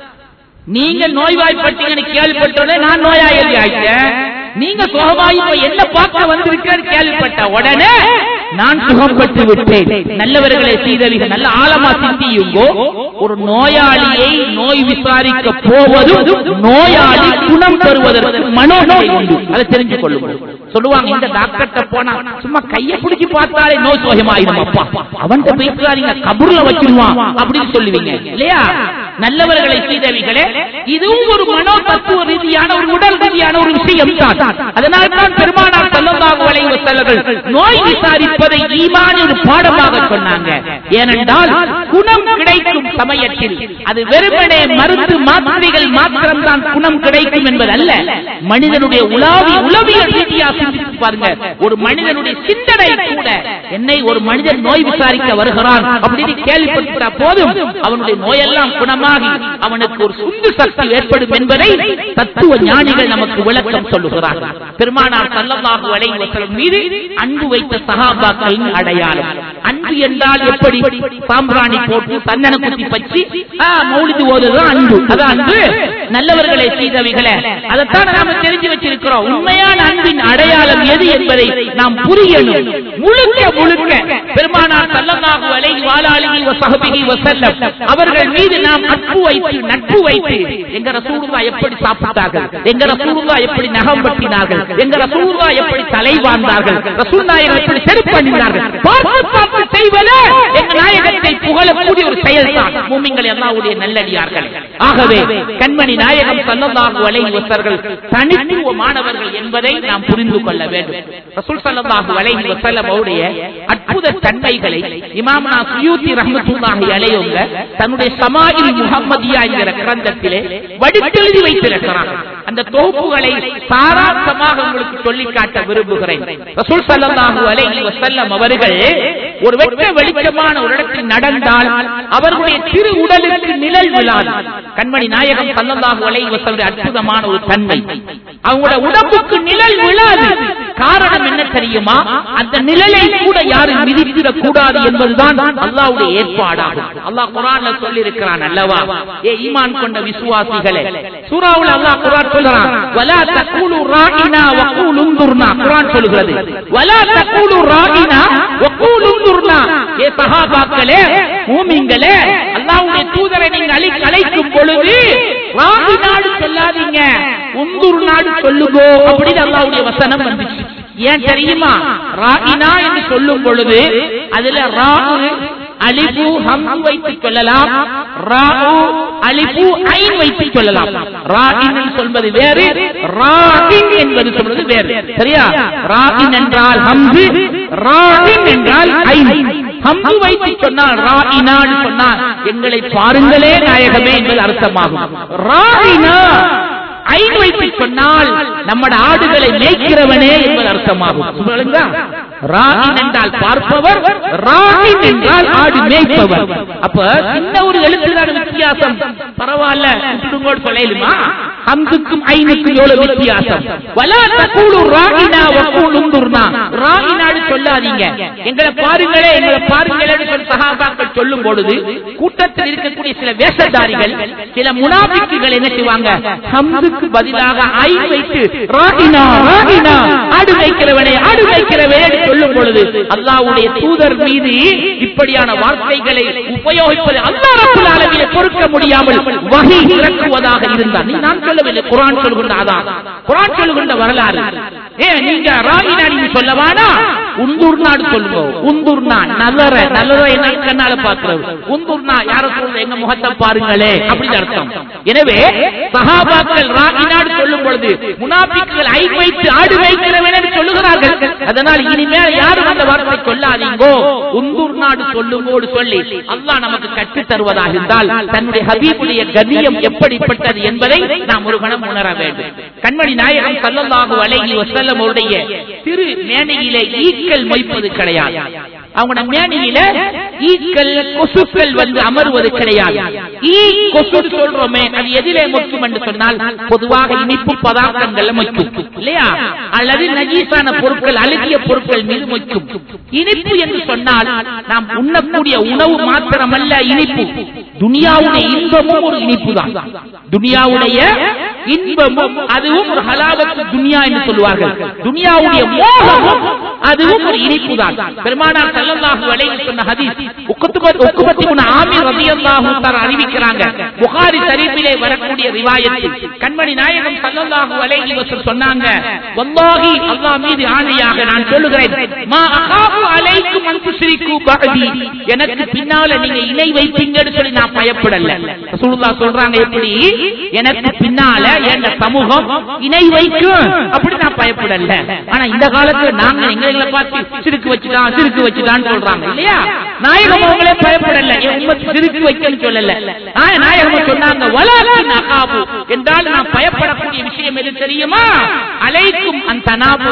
நீங்க நோய்வாய்ப்பட்டீங்கன்னு கேள்விப்பட்டோடனே நான் நோயாளி ஆயிட்டேன் நீங்க சுகமாயி இப்ப என்ன பார்க்க வந்திருக்கேன்னு கேள்விப்பட்ட உடனே நான் சுகம் பெற்று விட்டேன் நல்லவர்களை செய்தவீங்க நல்ல ஆழமா சிந்தியுங்கோ ஒரு நோயாளியை நோய் விசாரிக்க போவதும் நோயாளி குணம் பெறுவதற்கு மனோநோய் உண்டு அதை தெரிஞ்சு கொள்ளுங்க சொல்லுவாங்க இந்த டாக்டர்கிட்ட போனா சும்மா கைய பிடிச்சி பார்த்தாலே நோய் சுகமாயிடும் அப்பா அவன்கிட்ட பேசுறாதீங்க கபூர்ல வச்சிருவான் அப்படின்னு சொல்லுவீங்க இல்லையா நல்லவர்களை செய்தவிகளே இதுவும் ஒரு மனோ தத்துவ ரீதியான ஒரு உடல் ரீதியான ஒரு விஷயம் தான் அதனால தான் பெருமானார் ஸல்லல்லாஹு அலைஹி வஸல்லம் நோய் விசாரிப்பதை ஈமான் ஒரு பாடமாக சொன்னாங்க ஏனென்றால் குணம் கிடைக்கும் சமயத்தில் அது வெறுமனே மருந்து மாத்திரைகள் மாத்திரம் தான் குணம் கிடைக்கும் என்பதல்ல மனிதனுடைய உலாவி உளவியல் ரீதியா சிந்தித்து பாருங்க ஒரு மனிதனுடைய சிந்தனை கூட என்னை ஒரு மனிதன் நோய் விசாரிக்க வருகிறான் அப்படின்னு கேள்விப்பட்ட போதும் அவனுடைய நோயெல்லாம் குணமாகி அவனுக்கு ஒரு சுண்டு சக்தி ஏற்படும் என்பதை தத்துவ ஞானிகள் நமக்கு விளக்கம் சொல்லுகிறார்கள் பெருமானார் ஸல்லல்லாஹு அலைஹி வஸல்லம் மீது அன்பு வைத்த சஹாபாக்களின் அடையாளம் அன்பு என்றால் எப்படி சாம்பிராணி போட்டு சந்தன குத்தி பச்சி ஆ, மௌலிது ஓதுதான் அன்பு அதான் அன்பு நல்லவர்களை செய்தவைகளை அதைத்தான் நாம தெரிஞ்சு வச்சிருக்கிறோம் உண்மையான அன்பின் அடையாளம் எது என்பதை நாம் புரியணும் முழுக்க முழுக்க பெருமானார் ஸல்லல்லாஹு அலைஹி வஆலிஹி வஸஹபிஹி வஸல்லம் அவர்கள் மீது நாம் நட்பு வைத்து நட்பு வைத்து எங்க ரசூலுல்லாஹ் எப்படி சாப்பிட்டார்கள் எங்க ரசூலுல்லாஹ் எப்படி நகம் வெட்டினார்கள் எங்க ரசூலுல்லாஹ் எப்படி தலை வாழ்ந்தார்கள் ரசூல் நாயகம் எப்படி செருப்பு அணிந்தார்கள் பார்த்து பார்த்து செய்வதே எங்க நாயகத்தை புகழக்கூடிய ஒரு செயல் தான் மூமிங்கள் அல்லாஹ்வுடைய நல்லடியார்கள் ஆகவே கண்மணி நாயகம் ஸல்லல்லாஹு அலைஹி வஸல்லம் தனித்துவமானவர்கள் என்பதை நாம் புரிந்து கொள்ள வேண்டும் ரசூல் ஸல்லல்லாஹு அலைஹி வஸல்லம் அவருடைய அற்புத தன்மைகளை இமாம்னா சுயூத்தி ரஹ்மத்துல்லாஹி அலைஹிவங்க தன்னுடைய ஷமாயில் முஹம்மதியா என்கிற கிரந்தத்திலே வடித்தெழுதி வைத்திருக்கிறார் அந்த தொகுப்புகளை சாராம்சமாக உங்களுக்கு சொல்லி காட்ட விரும்புகிறேன் ரசூல் ஸல்லல்லாஹு அலைஹி வஸல்லம் அவர்கள் ஒரு வெட்ட வெளிச்சமான ஒரு இடத்தில் நடந்தால் அவர்களுடைய திரு உடலுக்கு நிழல் விழாது கண்மணி நாயகம் ஸல்லல்லாஹு அலைஹி வஸல்லம் அற்புதமான ஒரு தன்மை அவங்களோட உடம்புக்கு நிழல் விழாது காரணம் என்ன தெரியுமா அந்த நிழலை கூட யாரும் மிதித்திடக் கூடாது என்பதுதான் அல்லாஹ்வுடைய ஏற்பாடாகும் அல்லாஹ் குர்ஆன்ல சொல்லி இருக்கிறான் அல்லவா ஏ ஈமான் கொண்ட விசுவாசிகளே சூராவுல அல்லாஹ் குர்ஆன் சொல்றான் வலா தகூலு ராயினா வகூலு உன்துர்னா குர்ஆன் சொல்கிறது வலா தகூலு ராயினா வகூலு உன்துர்னா ஏ சஹாபாக்களே மூமின்களே அல்லாஹ்வுடைய தூதரை நீங்க அழி அழைக்கும் பொழுது ராகி நாடு சொல்லாதீங்க உந்துர் நாடு சொல்லுங்கோ அப்படின்னு அல்லாஹ்வுடைய வசனம் வந்துச்சு ஏன் தெரியுமா ராயினா என்று சொல்லும் பொழுது அதுல ராகு அலிபு ஹம் வைத்து சொல்லலாம் ராகு அலிபு ஐன் வைத்து சொல்லலாம் ராகின் சொல்வது வேறு ராகின் என்பது சொல்வது வேறு சரியா ராகின் என்றால் ஹம்து ராகின் என்றால் ஐன் ஹம்து வைத்து சொன்னால் ராயினான்னு சொன்னால் எங்களை பாருங்களே நாயகமே என்பது அர்த்தமாகும் ராயினா ஐன் வைத்து சொன்னால் நம்மட ஆடுகளை மேய்க்கிறவனே என்பது அர்த்தமாகும் சொல்லுங்க ராகின் என்றால் பார்ப்பவர் ராகின் என்றால் ஆடு மேய்ப்பவர் அப்ப சின்ன ஒரு எழுத்துதான வித்தியாசம் பரவாயில்ல விட்டுடுங்கோடு சொல்லலுமா ஹம்துக்கும் ஐனுக்கும் எவ்வளவு வித்தியாசம் வலா தகூலு ராகினா வகூலு உந்துர்னா ராகினாடு சொல்லாதீங்க எங்களை பாருங்களே எங்களை பாருங்களே சொல்லி சகாபாக்கள் சொல்லும் பொழுது கூட்டத்தில் இருக்கக்கூடிய சில வேஷதாரிகள் சில முனாபிக்குகள் என்ன செய்வாங்க ஹம்துக்கு பதிலாக ஐ வைத்து ராகினா ராகினா ஆடு வைக்கிறவனே ஆடு வைக்கிறவனே என்று சொல்லும் பொழுது அல்லாஹ்வுடைய தூதர் மீது இப்படியான வார்த்தைகளை உபயோகிப்பது அல்லாஹ் ரப்பல் ஆலமீனை பொறுக்க முடியாமல் வகை இறக்குவதாக இருந்தார் நீ நான் சொல்லவில்லை குரான் சொல்கின்ற அதான் குரான் சொல்கின்ற வரலாறு ஏ நீங்க ராகினா நீங்க சொல்லவானா உந்தூர் நாடு சொல்லுங்க உந்தூர்னா நல்லற நல்லற என்ன கண்ணால பாக்குறது உந்தூர்னா யார சொல்றது எங்க முகத்தை பாருங்களே அப்படின்னு அர்த்தம் எனவே சஹாபாக்கள் ராகி நாடு சொல்லும் பொழுது முனாபிக்குகள் ஐ வைத்து ஆடு வைக்கிறவன் என்று சொல்லுகிறார்கள் அதனால் இனிமேல் யாரும் அந்த வார்த்தை சொல்லாதீங்கோ உந்தூர் நாடு சொல்லுங்கோடு சொல்லி அல்லாஹ் நமக்கு கற்றுத் தருவதாக இருந்தால் தன்னுடைய ஹபீபுடைய கண்ணியம் எப்படிப்பட்டது என்பதை நாம் ஒரு கணம் உணர வேண்டும் கண்மணி நாயகம் சல்லல்லாஹு அலைஹி வஸல்லம் அவருடைய திரு மேடையிலே ஈக்கள் மொய்ப்பது கிடையாது அவங்க மேனியில ஈக்கள் கொசுக்கள் வந்து அமர்வது கிடையாது ஈ கொசு சொல்றோமே அது எதிலே மொக்கும் என்று சொன்னால் பொதுவாக இனிப்பு பதார்த்தங்கள் மொக்கும் இல்லையா அல்லது நஜீசான பொருட்கள் அழுகிய பொருட்கள் மீது மொக்கும் இனிப்பு என்று சொன்னால் நாம் உண்ணக்கூடிய உணவு மாத்திரமல்ல இனிப்பு துனியாவுடைய இன்பமும் ஒரு இனிப்பு தான் துனியாவுடைய இன்பமும் அதுவும் ஒரு ஹலாவத்து துனியா என்று சொல்லுவார்கள் துனியாவுடைய மோகமும் அதுவும் ஒரு இனிப்பு தான் பெருமானார் ஸல்லல்லாஹு அலைஹி சொன்ன ஹதீஸ் உக்குபத் உக்குபத் இப்னு ஆமிர் ரலியல்லாஹு தஆலா அறிவிக்கிறாங்க புகாரி ஷரீஃபிலே வரக்கூடிய ரிவாயத் கண்மணி நாயகம் ஸல்லல்லாஹு அலைஹி வஸல்லம் சொன்னாங்க வல்லாஹி அல்லாஹ் மீது ஆணையாக நான் சொல்லுகிறேன் மா அகாஃபு அலைக்கும் அன் துஷ்ரிகு பஅதி எனக்கு பின்னால நீங்க இணை வைப்பீங்கன்னு சொல்லி நான் பயப்படல ரசூலுல்லாஹ் சொல்றாங்க எப்படி எனக்கு பின்னால என் சமூகம் இணை வைக்கும் அப்படி நான் பயப்படல ஆனா இந்த காலத்துல நாங்க எங்களை பார்த்து சிறுக்கு வச்சுட்டான் சிறுக்கு வச்சுட்டான்னு சொல்றாங்க இல்லையா நாயகம் அவங்களே பயப்படல என் உம்மத்து சிறுக்கு வைக்கன்னு சொல்லல நாய- நாயகம் சொன்னாங்க வலாக்கின் அகாபு என்றால் நான் பயப்படக்கூடிய விஷயம் எது தெரியுமா அலைக்கும் அந்த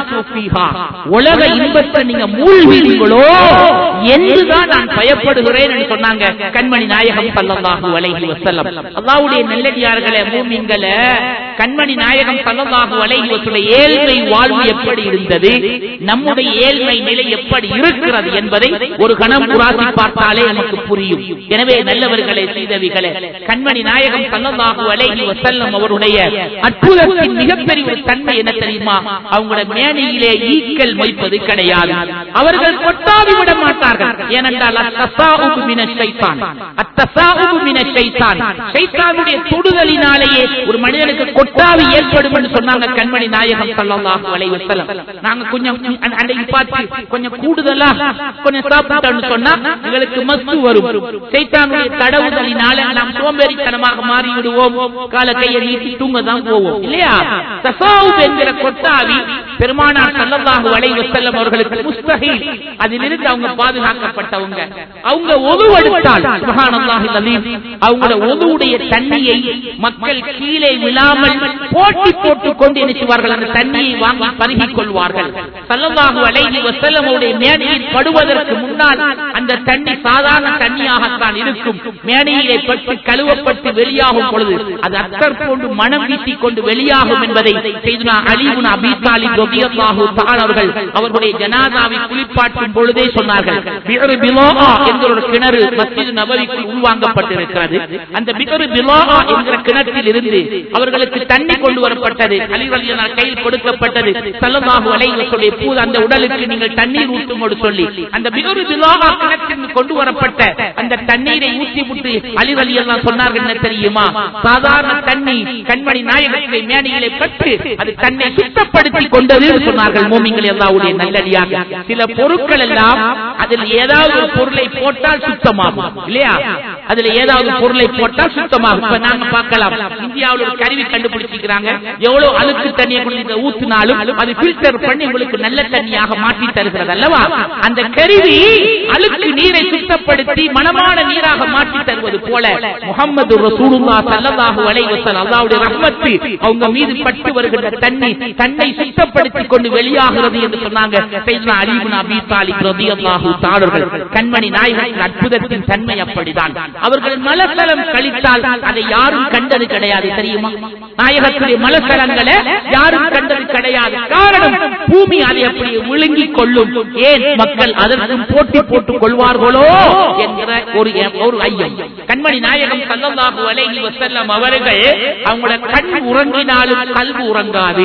உலக இன்பத்தை நீங்க மூழ்வீங்களோ என்றுதான் நான் பயப்படுகிறேன் என்று சொன்னாங்க கண்மணி நாயகம் ஸல்லல்லாஹு அலைஹி வஸல்லம் அல்லாஹ்வுடைய நல்லடியார்களே மூமின்களே கண்மணி நாயகம் ஸல்லல்லாஹு அலைஹி வஸல்லம் ஏழ்மை வாழ்வு எப்படி இருந்தது நம்முடைய ஏழ்மை நிலை எப்படி இருக்கிறது என்பதை ஒரு கணம் புராசி பார்த்தாலே நமக்கு புரியும் எனவே நல்லவர்களே சீதவிகளே கண்மணி நாயகம் ஸல்லல்லாஹு அலைஹி வஸல்லம் அவருடைய அற்புதத்தின் மிகப்பெரிய ஒரு தன்மை என்ன தெரியுமா அவங்களோட மேனையிலே ஈக்கள் மொய்ப்பது கிடையாது அவர்கள் கொட்டாவி விட மாட்டார்கள் ஏனென்றால் அத்தசாஉபு மினஷ் ஷைத்தான் அத்தசாஉபு மினஷ் ஷைத்தான் ஷைத்தானுடைய தொடுதலினாலேயே ஒரு மனிதனுக்கு கொட்டாவி ஏற்படும் என்று சொன்னாங்க கண்மணி நாயகம் ஸல்லல்லாஹு அலைஹி வஸல்லம் நாங்க கொஞ்சம் அன்- அன்னைக்கு பார்த்து கொஞ்சம் கூடுதலா கொஞ்சம் சாப்பிட்டோம்னு சொன்னா எங்களுக்கு மஸ்து வரும் ஷைத்தானுடைய தடவுதலினால நாம் சோம்பேறித்தனமாக மாறி விடுவோம் கால கையை நீட்டி தூங்க தான் போவோம் இல்லையா தசாவுப் என்கிற கொட்டாவி பெருமானார் ஸல்லல்லாஹு அலைஹி வஸல்லம் அவர்களுக்கு முஸ்தஹீல் அதிலிருந்து அவங்க பாதுகாக்கப்பட்டவங்க அவங்க ஒதுவெடுத்தால் சுப்ஹானல்லாஹில் அலீம் அவங்களோட ஒதுவுடைய தண்ணியை மக்கள் கீழே விழாமல் போட்டி போட்டுக் கொண்டு நினைச்சுவார்கள் அந்த தண்ணியை வாங்கி பருகிக் கொள்வார்கள் ஸல்லல்லாஹு அலைஹி வஸல்லம் அவருடைய மேடையில் படுவதற்கு முன்னால் அந்த தண்ணி சாதாரண தண்ணியாகத்தான் இருக்கும் மேடையிலே பட்டு கழுவப்பட்டு வெளியாகும் பொழுது அது அத்தர் போன்று மனம் வீசிக் கொண்டு வெளியாகும் என்பதை செய்துனா அலிபுன் அபி தாலிப் ரலியல்லாஹு தஆலா அவர்கள் அவர்களுடைய ஜனாதாவை குளிப்பாட்டும் பொழுதே சொன்னார்கள் பிஹரு பிலோஆ என்கிற ஒரு கிணறு மஸ்ஜித் நபவிக்குள் உள்வாங்கப்பட்டிருக்கிறது அந்த பிஹரு பிலோஆ என்கிற கிணற்றில் இருந்து அவர்களுக்கு தண்ணி கொண்டு வரப்பட்டது அலி ரலியல்லாஹு கையில் கொடுக்கப்பட்டது ஸல்லல்லாஹு அலைஹி வஸல்லம் பூத அந்த உடலுக்கு நீங்கள் தண்ணீர் ஊற்றும்போது சொல்லி அந்த பிஹரு பிலோஆ கிணற்றில் கொண்டு வரப்பட்ட அந்த தண்ணீரை ஊற்றி விட்டு அலி ரலியல்லாஹு சொன்னார்கள் என்ன தெரியுமா சாதாரண தண்ணி கண்மணி நாயகத்தை மேடையிலே பட்டு அது தன்னை சுத்தப்படுத்தி கொண்டது என்று சொன்னார்கள் மூமிங்கள் எல்லாவுடைய நல்லடியாக சில பொருட்கள் எல்லாம் அதில் ஏதாவது ஒரு பொருளை போட்டால் சுத்தமாகும் இல்லையா அதுல ஏதாவது பொருளை போட்டால் சுத்தமாகும் இப்ப நாங்க பார்க்கலாம் இந்தியாவில் ஒரு கருவி கண்டுபிடிச்சிருக்கிறாங்க எவ்வளவு அழுக்கு தண்ணியை கொண்டு இங்க ஊத்தினாலும் அது ஃபில்டர் பண்ணி உங்களுக்கு நல்ல தண்ணியாக மாற்றி தருகிறது அல்லவா அந்த கருவி அழுக்கு நீரை சுத்தப்படுத்தி மனமான நீராக மாற்றி தருவது போல முகமது ரசூலுல்லா ஸல்லல்லாஹு அலைஹி வஸல்லம் அல்லாஹ்வுடைய ரஹ்மத்து அவங்க மீது பட்டு வருகின்ற தண்ணி தன்னை சுத்தப்படுத்திக் கொண்டு வெளியாகிறது என்று சொன்னாங்க சையத்னா அலி இப்னு அபீ தாலிப் ரலியல்லாஹு தஆலா அவர்கள் கண்மணி நாயகத்தின் அற்புதத்தின் தன்மை அப்படிதான் அவர்கள் மலசலம் கழித்தால் அதை யாரும் கண்டது கிடையாது தெரியுமா நாயகத்துடைய மலசலங்களை யாரும் கண்டது கிடையாது காரணம் பூமி அதை அப்படி விழுங்கிக் கொள்ளும் ஏன் மக்கள் அதற்கும் போட்டி போட்டுக் கொள்வார்களோ என்கிற ஒரு ஒரு ஐயம் கண்மணி நாயகம் ஸல்லல்லாஹு அலைஹி வஸல்லம் அவர்கள் அவங்களோட கண் உறங்கினாலும் கல்வி உறங்காது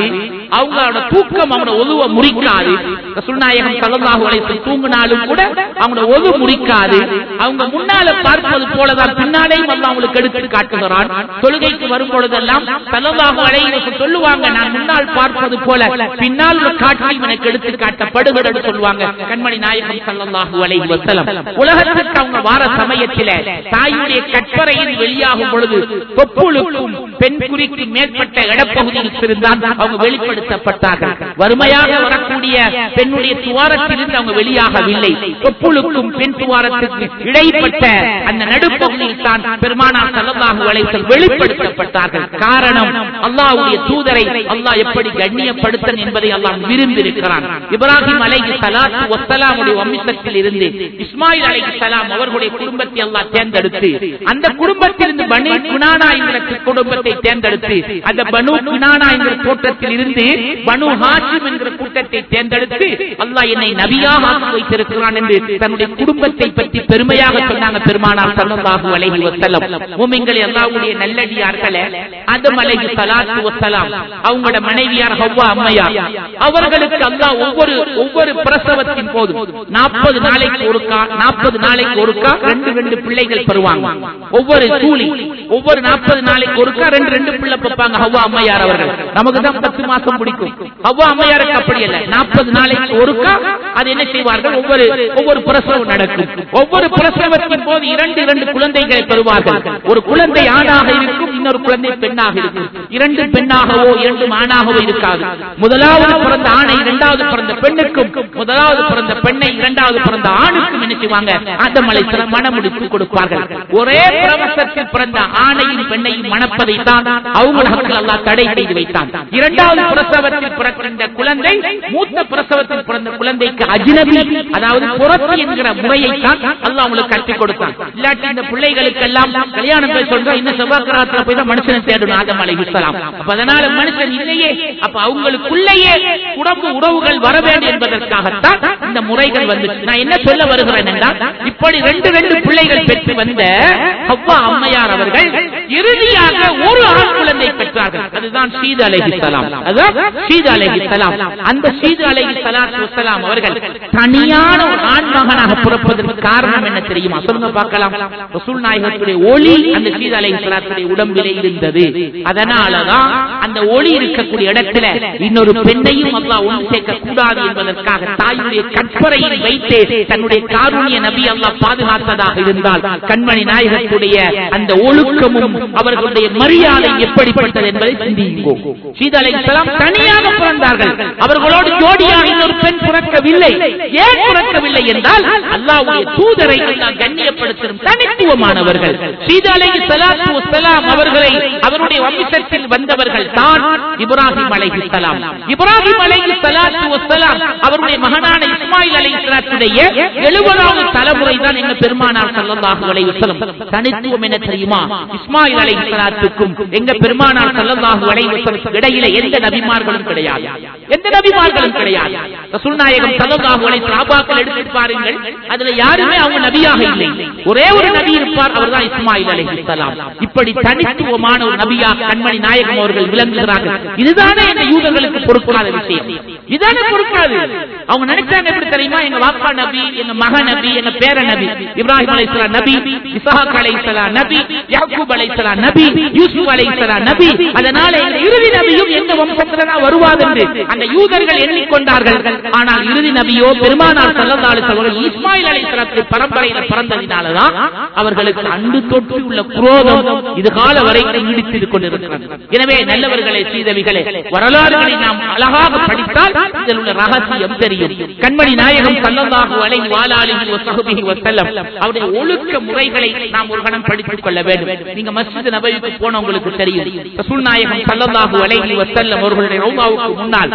அவங்களோட தூக்கம் அவங்களோட ஒதுவ முறிக்காது ரசூல்நாயகம் ஸல்லல்லாஹு அலைஹி வஸல்லம் தூங்கினாலும் கூட அவங்களோட ஒது முறிக்காது அவங்க முன்னால பார்ப்பது போலதான் பின்னாலேயும் அல்லாஹ் அவங்களுக்கு எடுத்து காட்டுகிறான் தொழுகைக்கு வரும் பொழுதெல்லாம் ஸல்லல்லாஹு அலைஹி வஸல்லம் சொல்லுவாங்க நான் முன்னால் பார்ப்பது போல பின்னால் ஒரு காட்சியும் எனக்கு எடுத்து காட்டப்படுகிறது சொல்லுவாங்க கண்மணி நாயகம் ஸல்லல்லாஹு அலைஹி வஸல்லம் உலகத்துக்கு அவங்க வார சமயத்தில தாயுடைய கற்பறையில் வெளியாகும் பொழுது தொப்புளுக்கும் பெண் குறிக்கு மேற்பட்ட இடப்பகுதியில் இருந்தால் அவங்க வெளிப்படுத்தப்பட்டார்கள் வறுமையாக வரக்கூடிய பெண்ணுடைய துவாரத்திலிருந்து அவங்க வெளியாகவில்லை தொப்புளுக்கும் பெண் துவாரத்துக்கு இடைப்பட்ட அந்த நடுப்பகுதியில் தான் பெருமானார் ஸல்லல்லாஹு அலைஹி வஸல்லம் வெளிப்படுத்தப்பட்டார்கள் காரணம் அல்லாஹ்வுடைய தூதரை அல்லாஹ் எப்படி கண்ணியப்படுத்தன் என்பதை அல்லாஹ் விரும்பியிருக்கிறான் இப்ராஹிம் அலைஹி ஸலாத்து வஸ்ஸலாமுடைய வம்சத்தில் இருந்து இஸ்மாயில் அலைஹி ஸலாம் அவர்களுடைய குடும்பத்தை அல்லாஹ் தேர்ந்தெடுத்து அந்த குடும்பத்திலிருந்து பனு குனானா என்கிற குடும்பத்தை தேர்ந்தெடுத்து அந்த பனு குனானா என்கிற தோட்டத்தில் இருந்து பனு ஹாஷிம் என்கிற கூட்டத்தை தேர்ந்தெடுத்து அல்லாஹ் என்னை நபியாக ஆக்கி வைத்திருக்கிறான் என்று தன்னுடைய குடும்பத்தை பற்றி பெருமையாக சொன்னாங்க பெருமானார் ஸல்லல்லாஹு அலைஹி வஸல்லம் மூமின்களே அல்லாஹ்வுடைய நல்லடியார்களே ஆதம் அலைஹி ஸலாத்து வஸ்ஸலாம் அவங்களோட மனைவியார் ஹவ்வா அம்மையார் அவர்களுக்கு அல்லாஹ் ஒவ்வொரு ஒவ்வொரு பிரசவத்தின் போது 40 நாளைக்கு ஒருக்கா 40 நாளைக்கு ஒருக்கா ரெண்டு ரெண்டு பிள்ளைகள் பெறுவாங்க ஒவ்வொரு கூலி ஒவ்வொரு 40 நாளைக்கு ஒருக்கா ரெண்டு ரெண்டு பிள்ளை பெப்பாங்க ஹவ்வா அம்மையார் அவர்கள் நமக்கு தான் 10 மாசம் பிடிக்கும் ஹவ்வா அம்மையாருக்கு அப்படி இல்ல 40 நாளைக்கு ஒருக்கா அது என்ன செய்வார்கள் ஒவ்வொரு ஒவ்வொரு பிரசவம் நடக்கும் ஒவ்வொரு பிரசவத்தின் போது இரண்டு இரண்டு குழந்தைகளை பெறுவார்கள் ஒரு குழந்தை ஆணாக இருக்கும் இன்னொரு குழந்தை பெண்ணாக இருக்கும் இரண்டு பெண்ணாகவோ இரண்டு ஆணாகவோ இருக்காது முதலாவது பிறந்த ஆணை இரண்டாவது பிறந்த பெண்ணுக்கும் முதலாவது பிறந்த பெண்ணை இரண்டாவது பிறந்த ஆணுக்கும் என்ன செய்வாங்க ஆதமலை சில மனமுடித்து கொடுப்பார்கள் ஒரே பிரவசத்தில் பிறந்த ஆணையும் பெண்ணையும் மணப்பதை தான் அவங்களுக்கு அல்லாஹ் தடை செய்து வைத்தான் இரண்டாவது பிரசவத்தில் பிறக்கின்ற குழந்தை மூத்த பிரசவத்தில் பிறந்த குழந்தைக்கு அஜ்னபி அதாவது புறத்து என்கிற முறையை தான் அல்லாஹ் அவங்களுக்கு கற்றுக் கொடுத்தான் இல்லாட்டி இந்த பிள்ளைகளுக்கு எல்லாம் கல்யாணம் பேச சொல்றோம் இன்னும் செவ்வாய்க்கிரகத்துல போய் தான் மனுஷனை தேடணும் ஆதம் அலைஹிஸ்ஸலாம் அப்ப அதனால மனுஷன் இல்லையே அப்ப அவங்களுக்குள்ளேயே உடம்பு உறவுகள் வர வேண்டும் என்பதற்காகத்தான் இந்த முறைகள் வந்துச்சு நான் என்ன சொல்ல வருகிறேன் என்றால் இப்படி ரெண்டு ரெண்டு பிள்ளைகள் பெற்று வந்த ஹவ்வா அம்மையார் அவர்கள் இறுதியாக ஒரு ஆண் குழந்தை பெற்றார்கள் அதுதான் சீது அலைஹிஸ்ஸலாம் அதுதான் சீது அலைஹிஸ்ஸலாம் அந்த சீது அலைஹிஸ்ஸலாத்து வஸ்ஸலாம் அவர்கள் தனியான ஒரு ஆண் மகனாக பிறப்பதற்கு காரணம் என்ன தெரியுமா சொல்லுங்க பார்க்கலாம் ரசூல் நாயகத்துடைய ஒளி அந்த சீது அலைஹிஸ்ஸலாத்துடைய உடம்பிலே இருந்தது அதனாலதான் அந்த ஒளி இருக்கக்கூடிய இடத்துல இன்னொரு பெண்ணையும் அல்லாஹ் ஒன்று சேர்க்க கூடாது என்பதற்காக தாயுடைய கற்பறையில் வைத்து தன்னுடைய காருண்ய நபி அல்லாஹ் பாதுகாத்ததாக இருந்தால் கண்மணி நாயகத்துடைய அந்த ஒழுக்கமும் அவர்களுடைய மரியாதை எப்படிப்பட்டது என்பதை சிந்தியுங்கோ சீதா அலைஹிஸ்ஸலாம் தனியாக பிறந்தார்கள் அவர்களோடு ஜோடியாக இன்னொரு பெண் பிறக்கவில்லை ஏன் பிறக்கவில்லை என்றால் அல்லாஹ்வுடைய தூதரை அல்லாஹ் கண்ணியப்படுத்தும் தனித்துவமானவர்கள் சீதா அலைஹிஸ்ஸலாத்து வஸ்ஸலாம் அவர்களை அவருடைய வம்சத்தில் வந்தவர்கள் தான் இப்ராஹிம் அலைஹிஸ்ஸலாம் இப்ராஹிம் அலைஹிஸ்ஸலாத்து வஸ்ஸலாம் அவருடைய மகனான இஸ்மாயில் அலைஹிஸ்ஸலாத்துடைய 70வது தலைமுறை தான் எங்க பெருமானார் ஸல்லல்லாஹு அலைஹி வஸல்லம் தனித்துவம் என்ன தெரியுமா இஸ்மாயில் அலைஹிஸ்ஸலாத்துக்கும் எங்க பெருமானார் ஸல்லல்லாஹு அலைஹி வஸல்லம் இடையில எந்த நபிமார்களும் கிடையாது எந்த நபிமார்களும் கிடையாது ரசூல் நாயகம் ஸல்லல்லாஹு அலைஹி சஹாபாக்கள் எடுத்து பாருங்கள் அதுல யாருமே அவங்க நபியாக இல்லை ஒரே ஒரு நபி இருப்பார் அவர்தான் இஸ்மாயில் அலைஹிஸ்ஸலாம் இப்படி தனித்துவமான ஒரு நபியாக கண்மணி நாயகம் அவர்கள் விளங்குகிறார்கள் இதுதானே இந்த யூதர்களுக்கு பொறுக்காத விஷயம் இதுதானே பொறுக்காது அவங்க நினைச்சாங்க எப்படி தெரியுமா எங்க வாப்பா நபி எங்க மக நபி எங்க பேர நபி இப்ராஹிம் அலைஹிஸ்ஸலாம் நபி இஸ்ஹாக் அலைஹிஸ்ஸலாம் நபி யாக்கூப் அலைஹிஸ்ஸலாம் நபி யூசுப் அலைஹிஸ்ஸலாம் நபி அதனால எங்க இறுதி நபியும் எங்க வம்சத்துல தான் வருவார் என்று அந்த யூதர்கள் எண்ணிக்கொண்டார்கள் ஆனால் இறுதி நபியோ பெருமானார் ஸல்லல்லாஹு அலைஹி வஸல்லம் இஸ்மாயில் அலைஹிஸ்ஸலாத்து பரம்பரையில பிறந்ததினாலதான் அவர்களுக்கு அண்டு தொட்டு உள்ள குரோதம் இது கால வரைக்கும் நீடித்து கொண்டிருக்கிறது எனவே நல்லவர்களே சீதவிகளே வரலாறுகளை நாம் அழகாக படித்தால் இதில் உள்ள ரகசியம் தெரியும் கண்மணி நாயகம் ஸல்லல்லாஹு அலைஹி வஆலிஹி வஸஹ்பிஹி வஸல்லம் அவருடைய ஒழுக்க முறைகளை நாம் ஒரு கணம் படித்துக் கொள்ள வேண்டும் நீங்க மஸ்ஜித் நபவிக்கு போனவங்களுக்கு தெரியும் ரசூல் நாயகம் ஸல்லல்லாஹு அலைஹி வஸல்லம் அவர்களுடைய ரௌதாவுக்கு முன்னால்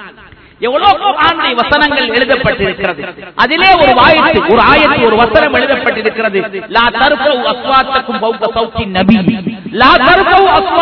எவ்வளவு குர்ஆனுடைய வசனங்கள் எழுதப்பட்டிருக்கிறது அதிலே ஒரு ஆயத்து ஒரு ஆயத்து ஒரு வசனம் எழுதப்பட்டிருக்கிறது லா தர்ஃபு அஸ்வாத்தக்கும் ஃபௌக சௌத்தி நபி லா தர்ஃபு அஸ்வாத்தக்கும்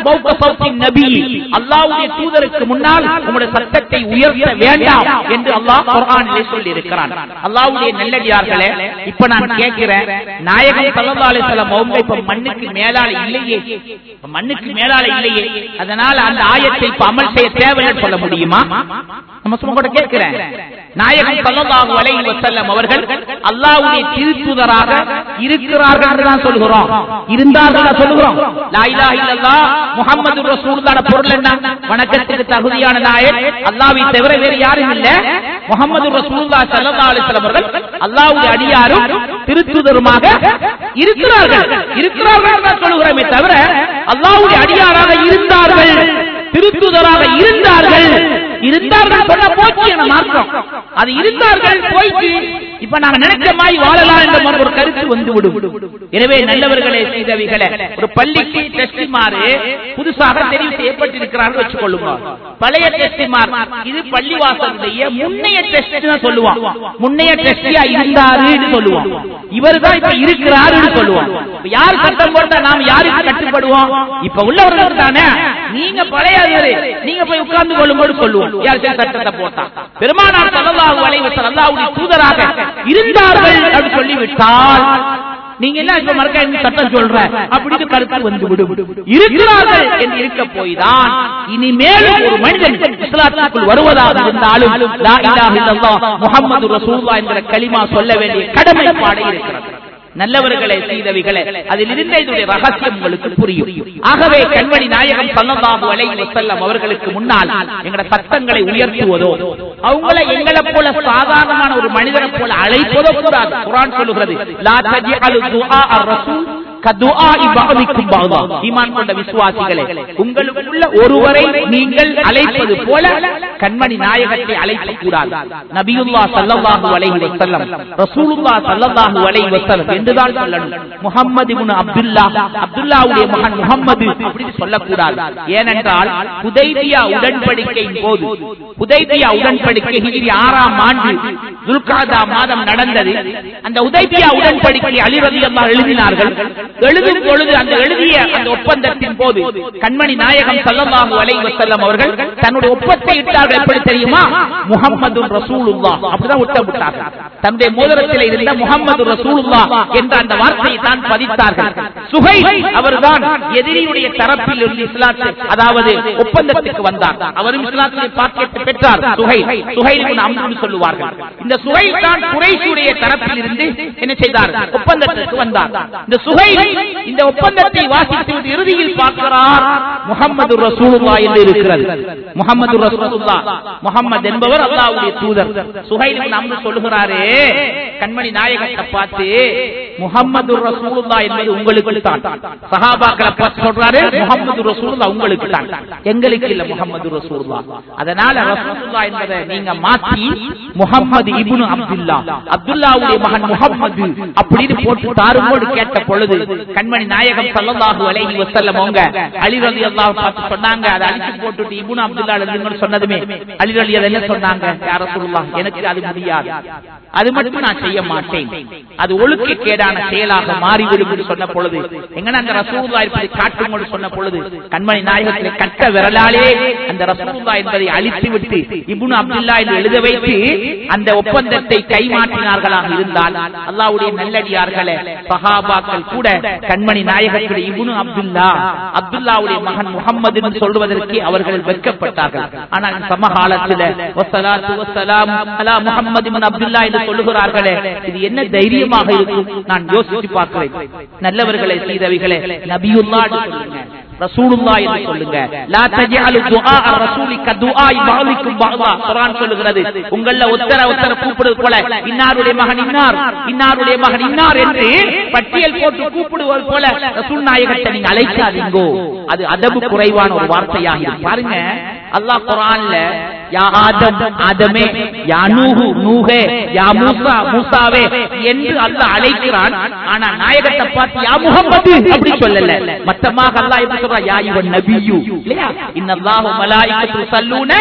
பௌத்த சௌத்தின் நபி அல்லாஹ்வுடைய தூதருக்கு முன்னால் உங்களுடைய சத்தத்தை உயர்த்த வேண்டாம் என்று அல்லாஹ் குர்ஆனிலே சொல்லி இருக்கிறான் அல்லாஹ்வுடைய நல்லடியார்களே இப்ப நான் கேட்கிறேன் நாயகம் ஸல்லல்லாஹு அலைஹி வஸல்லம் அவங்க இப்ப மண்ணுக்கு மேலால இல்லையே இப்ப மண்ணுக்கு மேலால இல்லையே அதனால அந்த ஆயத்தை இப்ப அமல் செய்ய தேவைன்னு சொல்ல முடியுமா நம்ம சும்மா கூட கேட்கிறேன் நாயகம் ஸல்லல்லாஹு அலைஹி வஸல்லம் அவர்கள் அல்லாஹ்வுடைய திருத்தூதராக இருக்கிறார்கள் என்று தான் சொல்கிறோம் இருந்தார்கள் தான் சொல்கிறோம் லா இலாஹ இல்லல்லாஹ் முஹம்மது ரசூலுல்லாஹ் பொருள் என்ன வணக்கத்துக்கு தகுதியான நாயர் அல்லாஹ்வை தவிர வேறு யாரும் இல்ல முஹம்மது ரசூலுல்லாஹ் ஸல்லல்லாஹு அலைஹி வஸல்லம் அவர்கள் அல்லாஹ்வுடைய அடியாரும் திருத்தூதருமாக இருக்கிறார்கள் இருக்கிறார்கள் தான் சொல்கிறோமே தவிர அல்லாஹ்வுடைய அடியாராக இருந்தார்கள் திருத்துதராக இருந்தார்கள் இருந்தார்கள் சொன்ன போச்சு என மார்க்கம் அது இருந்தார்கள் போயிட்டு இப்ப நாங்க நினைச்ச மாதிரி வாழலாம் என்ற ஒரு கருத்து வந்து விடும் எனவே நல்லவர்களே செய்தவைகளை ஒரு பள்ளிக்கு டெஸ்டிமாறு புதுசாக தெரிவு செய்யப்பட்டிருக்கிறார்கள் வச்சுக்கொள்ளுங்க பழைய டெஸ்டிமார் இது பள்ளிவாசலுடைய முன்னைய டெஸ்ட் தான் சொல்லுவான் முன்னைய டெஸ்டியா இருந்தாருன்னு சொல்லுவான் இவர் தான் இப்ப இருக்கிறாருன்னு சொல்லுவான் இப்ப யார் சட்டம் போட்டா நாம் யாருக்கு கட்டுப்படுவோம் இப்ப உள்ளவர்கள் தானே நீங்க பழைய நீங்க போய் உட்கார்ந்து கொள்ளும்போது சொல்லுவோம் யார் சில சட்டத்தை போட்டா பெருமானார் ஸல்லல்லாஹு அலைஹி வஸல்லம் அல்லாஹ்வுடைய தூதராக இருந்தார்கள் அப்படி சொல்லிவிட்டால் நீங்க என்ன இப்ப மறக்க என்ன சட்டம் சொல்ற அப்படின்னு கருத்து வந்து விடும் இருக்கிறார்கள் என்று இருக்க போய்தான் இனிமேலும் ஒரு மனிதன் இஸ்லாத்துக்குள் வருவதாக இருந்தாலும் லா இலாஹ இல்லல்லாஹ் முஹம்மது ரசூலுல்லாஹ் என்கிற கலிமா சொல்ல வேண்டிய கடமைப்பாடு இருக்கிறது நல்லவர்களை செய்தவைகளை அதில் இருந்த இதனுடைய ரகசியம் உங்களுக்கு புரியும் ஆகவே கண்மணி நாயகம் சல்லல்லாஹு அலைஹி வஸல்லம் அவர்களுக்கு முன்னால் எங்கட சத்தங்களை உயர்த்துவதோ அவங்கள எங்களை போல சாதாரணமான ஒரு மனிதரை போல அழைப்பதோ கூடாது குர்ஆன் சொல்லுகிறது லா தஜ்அலு துஆ ar-rasul கதுஆஇ பஅதிக்கும் பஅதா ஈமான் கொண்ட விசுவாசிகளே உங்களுக்குள்ள ஒருவரை நீங்கள் அழைப்பது போல கண்மணி நாயகத்தை அழைக்க கூடாது நபியுல்லாஹ் ஸல்லல்லாஹு அலைஹி வஸல்லம் ரசூலுல்லாஹ் ஸல்லல்லாஹு அலைஹி வஸல்லம் என்றுதான் சொல்லணும் முஹம்மது இப்னு அப்துல்லாஹ் அப்துல்லாஹ்வுடைய மகன் முஹம்மது அப்படி சொல்லக்கூடாது ஏனென்றால் ஹுதைபியா உடன்படிக்கையின் போது ஹுதைபியா உடன்படிக்கை ஹிஜ்ரி ஆறாம் ஆண்டு துல்காதா மாதம் நடந்தது அந்த உதைபியா உடன்படிக்கை அலி ரலியல்லாஹு எழுதினார்கள் எழுதும் பொழுது அந்த எழுதிய அந்த ஒப்பந்தத்தின் போது கண்மணி நாயகம் ஸல்லல்லாஹு அலைஹி வஸல்லம் அவர்கள் தன்னுடைய ஒப்பத்தை இட்டார்கள் எப்படி தெரியுமா முஹம்மது ரசூலுல்லாஹ் அப்படிதான் ஒட்டமிட்டார்கள் தன்னுடைய மோதிரத்தில் இருந்த முஹம்மது ரசூலுல்லாஹ் என்ற அந்த வார்த்தையை தான் பதித்தார்கள் சுஹைல் அவர்தான் எதிரியுடைய தரப்பில் இருந்து இஸ்லாத்தை அதாவது ஒப்பந்தத்துக்கு வந்தார் அவரும் இஸ்லாத்தை பாக்கெட் பெற்றார் சுஹைல் சுஹைல் இப்னு அம்ரு சொல்லுவார்கள் இந்த சுஹைல் தான் குறைஷுடைய தரப்பில் இருந்து என்ன செய்தார் ஒப்பந்தத்திற்கு வந்தார் இந்த சுஹைல் இந்த ஒப்பந்தத்தை வாசித்து விட்டு இறுதியில் பார்க்கிறார் முகமது ரசூலுல்லா என்று இருக்கிறது முகமது ரசூலுல்லா முகமது என்பவர் அல்லாஹ்வுடைய தூதர் சுஹைல் இப்னு அம்ரு சொல்லுகிறாரே கண்மணி நாயகத்தை பார்த்து முகமது ரசூலுல்லா என்பது உங்களுக்கு தான் சஹாபாக்களை பார்த்து சொல்றாரு முகமது ரசூலுல்லா உங்களுக்கு தான் எங்களுக்கு இல்ல முகமது ரசூலுல்லா அதனால ரசூலுல்லா என்பதை நீங்க மாத்தி முகமது இப்னு அப்துல்லா அப்துல்லாவுடைய மகன் முகமது அப்படின்னு போட்டு தாருமோடு கேட்ட பொழுது கண்மணி நாயகம் ஸல்லல்லாஹு அலைஹி வஸல்லம் அவங்க அலி ரலியல்லாஹு பார்த்து சொன்னாங்க அதை அழிச்சு போட்டுட்டு இப்னு அப்துல்லா எழுதுங்கன்னு சொன்னதுமே அலி ரலி என்ன சொன்னாங்க யா ரசூலுல்லாஹ் எனக்கு அது முடியாது அது மட்டும் நான் செய்ய மாட்டேன் அது ஒழுக்க கேடான செயலாக மாறிவிடும் என்று சொன்ன பொழுது எங்கன அந்த ரசூலுல்லா இருப்பதை காட்டும்போது சொன்ன பொழுது கண்மணி நாயகத்திலே கட்ட விரலாலே அந்த ரசூலுல்லா என்பதை அழித்து விட்டு இப்னு அப்துல்லா என்று எழுத வைத்து அந்த ஒப்பந்தத்தை கைமாற்றினார்களாக இருந்தால் அல்லாஹ்வுடைய நல்லடியார்களே சஹாபாக்கள் கூட கண்மணி நாயகத்துடைய இப்னு அப்துல்லா அப்துல்லாவுடைய மகன் முகம்மது என்று சொல்வதற்கு அவர்கள் வெட்கப்பட்டார்கள் ஆனால் சமகாலத்தில் வஸ்ஸலாத்து வஸ்ஸலாம் அலா முஹம்மது இப்னு அப்துல்லா என்று சொல்லுகிறார்களே இது என்ன தைரியமாக இருக்கும் நான் யோசித்து பார்க்கிறேன் நல்லவர்களை செய்தவைகளை நபியுல்லா என்று சொல்லுங்க ரசூலுல்லா என்று சொல்லுங்க லா தஜஅலு துஆ ரசூலி கதுஆ பஅதிக்கும் பஅதா குர்ஆன் சொல்லுகிறது உங்கள ஒத்தர ஒத்தர கூப்பிடுவது போல இன்னாருடைய மகன் இன்னார் இன்னாருடைய மகன் இன்னார் என்று பட்டியல் போட்டு கூப்பிடுவது போல ரசூல் நாயகத்தை நீங்க அழைக்காதீங்கோ அது அதபு குறைவான ஒரு வார்த்தையாக பாருங்க அல்லாஹ் குர்ஆன்ல யா ஆதம் ஆதமே யா நூஹு நூஹே யா மூசா மூசாவே என்று அல்லாஹ் அழைக்கிறான் ஆனா நாயகத்தை பார்த்து யா முஹம்மது அப்படி சொல்லல மத்தமாக அல்லாஹ் எப்படி சொல்றா யா இவன் நபியு இல்லையா இன்னல்லாஹு மலாயிகத்து ஸல்லூன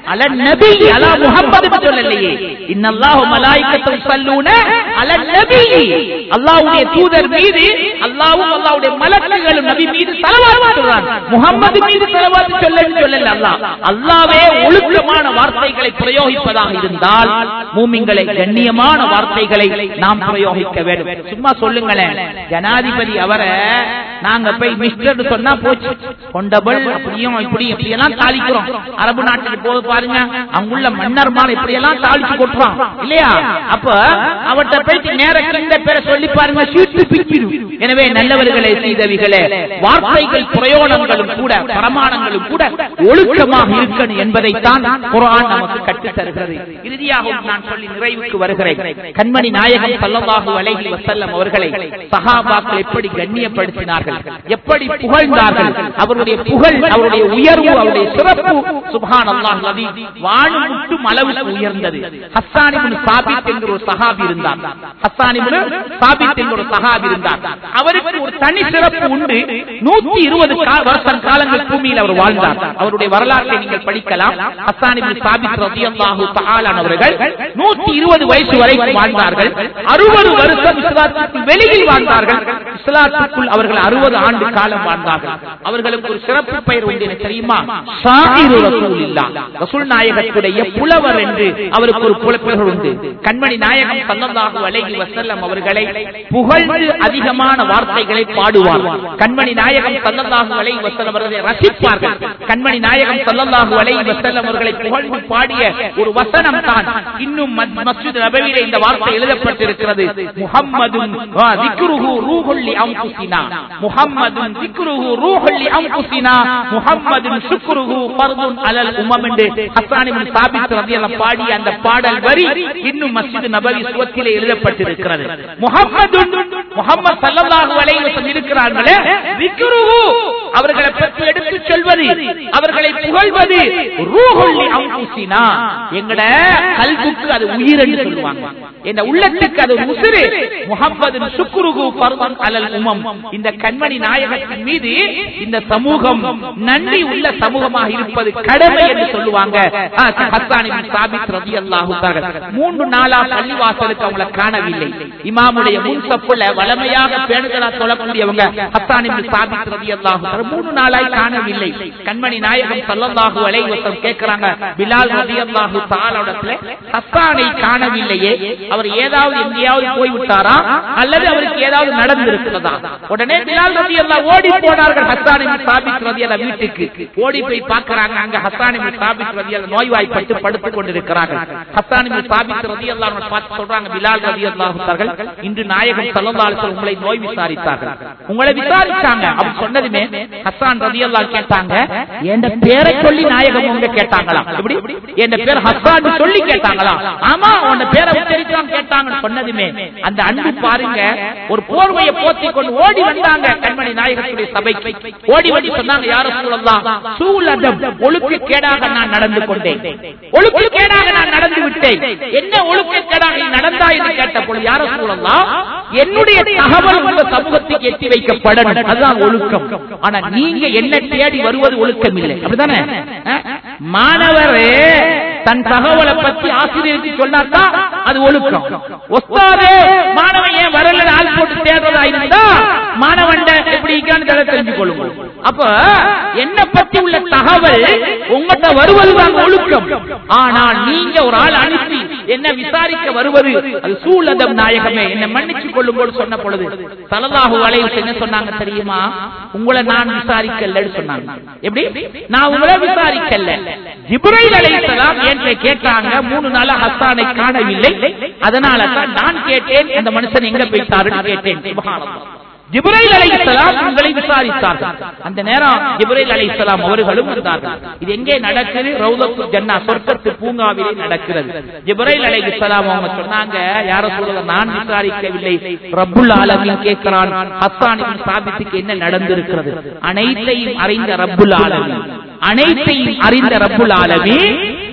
அல நபி அலா முஹம்மது சொல்லலையே இன்னல்லாஹு மலாயிக்கத்து ஸல்லூன அல நபி அல்லாஹ்வுடைய தூதர் மீது அல்லாஹ்வும் அல்லாஹ்வுடைய மலக்குகளும் நபி மீது ஸலவாத் சொல்றான் முஹம்மது மீது ஸலவாத் சொல்லன்னு சொல்லல அல்லாஹ் அல்லாஹ்வே ஒழுக்கமான வார்த்தைகளை பிரயோகிப்பதாக இருந்தால் மூமின்களை கண்ணியமான வார்த்தைகளை நாம் பிரயோகிக்க வேண்டும் சும்மா சொல்லுங்களேன் ஜனாதிபதி அவரை நாங்க போய் மிஸ்டர் சொன்னா போச்சு கொண்டபல் அப்படியும் இப்படி இப்படி எல்லாம் தாளிக்கிறோம் அரபு நாட்டுக்கு போது பாருங்க அங்குள்ள மன்னர் மாலை இப்படி எல்லாம் தாளிச்சு கொட்டுறான் இல்லையா அப்ப அவர்கிட்ட போயிட்டு நேர இந்த பேரை சொல்லி பாருங்க சீட்டு பிச்சிடும் எனவே நல்லவர்களே சீதவிகளே வார்த்தைகள் பிரயோகங்களும் கூட பிரமாணங்களும் கூட ஒழுக்கமாக இருக்கணும் என்பதைத்தான் குரான் நமக்கு கற்றுத் தருகிறது இறுதியாக நான் சொல்லி நிறைவுக்கு வருகிறேன் கண்மணி நாயகம் சல்லல்லாஹு அலைஹி வஸல்லம் அவர்களை சஹாபாக்கள் எப்படி கண்ணியப்படுத்தினார்கள் எப்படி புகழ்ந்தார்கள் அவருடைய புகழ் அவருடைய உயர்வு அவருடைய சிறப்பு சுபான் அல்லாஹ் நபி வானம் முட்டும் அளவுக்கு உயர்ந்தது ஹஸ்ஸான் இப்னு சாபித் என்கிற ஒரு சஹாபி இருந்தார் ஹஸ்ஸான் இப்னு சாபித் என்கிற ஒரு சஹாபி இருந்தார் அவருக்கு ஒரு தனி சிறப்பு உண்டு நூத்தி இருபது வருஷம் காலங்கள் பூமியில் அவர் வாழ்ந்தார் அவருடைய வரலாற்றை நீங்கள் படிக்கலாம் ஹஸ்ஸான் இப்னு சாபித் ரலியல்லாஹு தஆலா அவர்கள் நூத்தி இருபது வயசு வரைக்கும் வாழ்ந்தார்கள் அறுபது வருஷம் இஸ்லாத்துக்கு வெளியில் வாழ்ந்தார்கள் இஸ்லாத்துக்குள் அவர்கள் அறுபது ஆண்டு காலம் வாழ்ந்தார்கள் அவர்களுக்கு ஒரு சிறப்பு பெயர் உண்டு எனக்கு தெரியுமா ஷாயிரு ரசூலில்லா ரசூல் நாயகத்துடைய புலவர் என்று அவருக்கு ஒரு புலப்பெயர் உண்டு கண்மணி நாயகம் சல்லல்லாஹு அலைஹி வஸல்லம் அவர்களை புகழ்ந்து அதிகமான வார்த்தைகளை பாடுவார் கண்மணி நாயகம் சல்லல்லாஹு அலைஹி வஸல்லம் அவர்களை ரசிப்பார்கள் கண்மணி நாயகம் சல்லல்லாஹு அலைஹி வஸல்லம் அவர்களை புகழ்ந்து பாடிய ஒரு வசனம் தான் இன்னும் மத்- மஸ்ஜித் நபவியிலே இந்த வார்த்தை எழுதப்பட்டிருக்கிறது முஹம்மதுன் வா திக்ருஹு ரூஹுல் லி அன்ஃபுசினா முஹம்மதுன் திக்ருஹு ரூஹுல் லி அன்ஃபுசினா முஹம்மதுன் சுக்ருஹு ஃபர்துன் அலல் உமம் என்று ஹஸ்ஸான் இப்னு சாபித் ரலியல்லாஹு பாடிய அந்த பாடல் வரி இன்னும் மஸ்ஜித் நபவி சுவத்திலே எழுதப்பட்டிருக்கிறது முஹம்மதுன் முஹம்மது ஸல்லல்லாஹு அலைஹி வஸல்லம் இருக்கிறார்களே திக்ருஹு அவர்களை பற்றி எடுத்து சொல்வது அவர்களை புகழ்வது ரூஹுல் லி அன்ஃபுசினா எங்கட கல்புக்கு அது உயிர் என்று சொல்லுவாங்க இந்த உள்ளத்துக்கு அது ஒரு உசிறு முஹம்மது சுக்ருஹு ஃபர்தன் அலல் உமம் இந்த கண்மணி நாயகத்தின் மீது இந்த சமூகம் நன்றி உள்ள சமூகமாக இருப்பது கடமை என்று சொல்லுவாங்க ஆ, ஹஸ்ஸான் இப்னு சாபித் ரலியல்லாஹு தஆலா மூன்று நாளா பள்ளிவாசலுக்கு அவங்கள காணவில்லை இமாமுடைய முன் சப்புல வளமையாக பேணுதலா சொல்லக்கூடியவங்க ஹஸ்ஸான் இப்னு சாபித் ரலியல்லாஹு தஆலா மூணு நாளாய் காணவில்லை கண்மணி நாயகம் ஸல்லல்லாஹு அலைஹி வஸல்லம் கேக்குறாங்க பிலால் ரலியல்லாஹு தஆலாவுடத்துல ஹஸ்ஸானை காணவில்லையே அவர் ஏதாவது எங்கேயாவது போய் விட்டாரா அல்லது அவருக்கு ஏதாவது நடந்திருக்கிறதா உடனே பிலால் ரலியல்லாஹு ஓடி போனார்கள் ஹஸ்ஸான் இப்னு சாபித் ரலியல்லாஹு வீட்டுக்கு ஓடி போய் பார்க்கறாங்க அங்க ஹஸ்ஸான் இப்னு சாபித் ரலியல்லாஹு நோய்வாய்ப்பட்டு படுத்துக் கொண்டிருக்கிறார்கள் ஹஸ்ஸான் இப்னு சாபித் ரலியல்லாஹு அன்ஹு பார்த்து சொல்றாங்க பிலால் ரலியல்லாஹு அவர்கள் இன்று நாயகம் ஸல்லல்லாஹு அலைஹி வஸல்லம் உங்களை நோய் விசாரித்தார்கள் உங்களை விசாரிச்சாங்க அப்படி சொன்னதுமே ஹஸ்ஸான் ரலியல்லாஹு கேட்டாங்க என்ற பேரை சொல்லி நாயகம் உங்க கேட்டாங்களா எப்படி என் பேர் ஹஸ்ஸான் சொல்லி கேட்டாங்களா ஆமா உன் பேரை உச்சரிச்சான் கேட்டாங்கன்னு சொன்னதுமே அந்த அன்பு பாருங்க ஒரு போர்வையை போத்தி கொண்டு ஓடி வந்தாங்க கண்மணி நாயகத்துடைய சபைக்கு ஓடி வந்து சொன்னாங்க யார சூழல்லாம் சூழதம் ஒழுக்கு கேடாக நான் நடந்து கொண்டேன் ஒழுக்கு கேடாக நான் நடந்து விட்டேன் என்ன ஒழுக்கு கேடாக நீ நடந்தா என்று கேட்ட பொழுது யார சூழல்லாம் என்னுடைய தகவல் உங்க சமூகத்துக்கு எட்டி வைக்கப்படணும் அதுதான் ஒழுக்கம் ஆனா நீங்க என்ன தேடி வருவது ஒழுக்கம் இல்லை அப்படிதானே அஹ்? மாணவரே தன் தகவலை பத்தி ஆசிரியருக்கு சொன்னாதான் அது ஒழுக்கம் ஒஸ்தாதே மாணவன் ஏன் வரல ஆள் போட்டு தேடுறதா இருந்தா மாணவன் எப்படி இருக்கான்னு தலை தெரிஞ்சு கொள்ளுங்க அப்ப என்ன பத்தி உள்ள தகவல் உங்கள்கிட்ட வருவதுதான் ஒழுக்கம் ஆனால் நீங்க ஒரு ஆள் அனுப்பி என்ன விசாரிக்க வருவது அது சூழதம் நாயகமே என்ன மன்னிச்சு கொள்ளும் போது சொன்ன பொழுது சலதாகு வளைவு என்ன சொன்னாங்க தெரியுமா உங்களை நான் விசாரிக்கலன்னு சொன்னாங்க எப்படி நான் உங்களை விசாரிக்கல ஜிப்ரைல் அலைஹிஸ்ஸலாம் என்கிட்ட கேட்டாங்க மூணு நாளா ஹஸ்ஸானை காணவில்லை அதனால தான் நான் கேட்டேன் இந்த மனுஷன் எங்க போயிட்டாருன்னு கேட்டேன் சுப்ஹானல்லாஹ் ஜிப்ரைல் அலைஹிஸ்ஸலாம் உங்களை விசாரித்தார்கள் அந்த நேரம் ஜிப்ரைல் அலைஹிஸ்ஸலாம் அவர்களும் வந்தார்கள் இது எங்கே நடக்குது ரௌதத்து ஜன்னா சொர்க்கத்து பூங்காவிலே நடக்கிறது ஜிப்ரைல் அலைஹிஸ்ஸலாம் அவங்க சொன்னாங்க யார சொல்றத நான் விசாரிக்கவில்லை ரப்புல் ஆலமீன் கேட்கிறான் ஹஸ்ஸான் இப்னு சாபித்துக்கு என்ன நடந்திருக்கிறது அனைத்தையும் அறிந்த ரப்புல் ஆலமீன் அனைத்தையும் அறிந்த ரப்புல் ஆலமீன்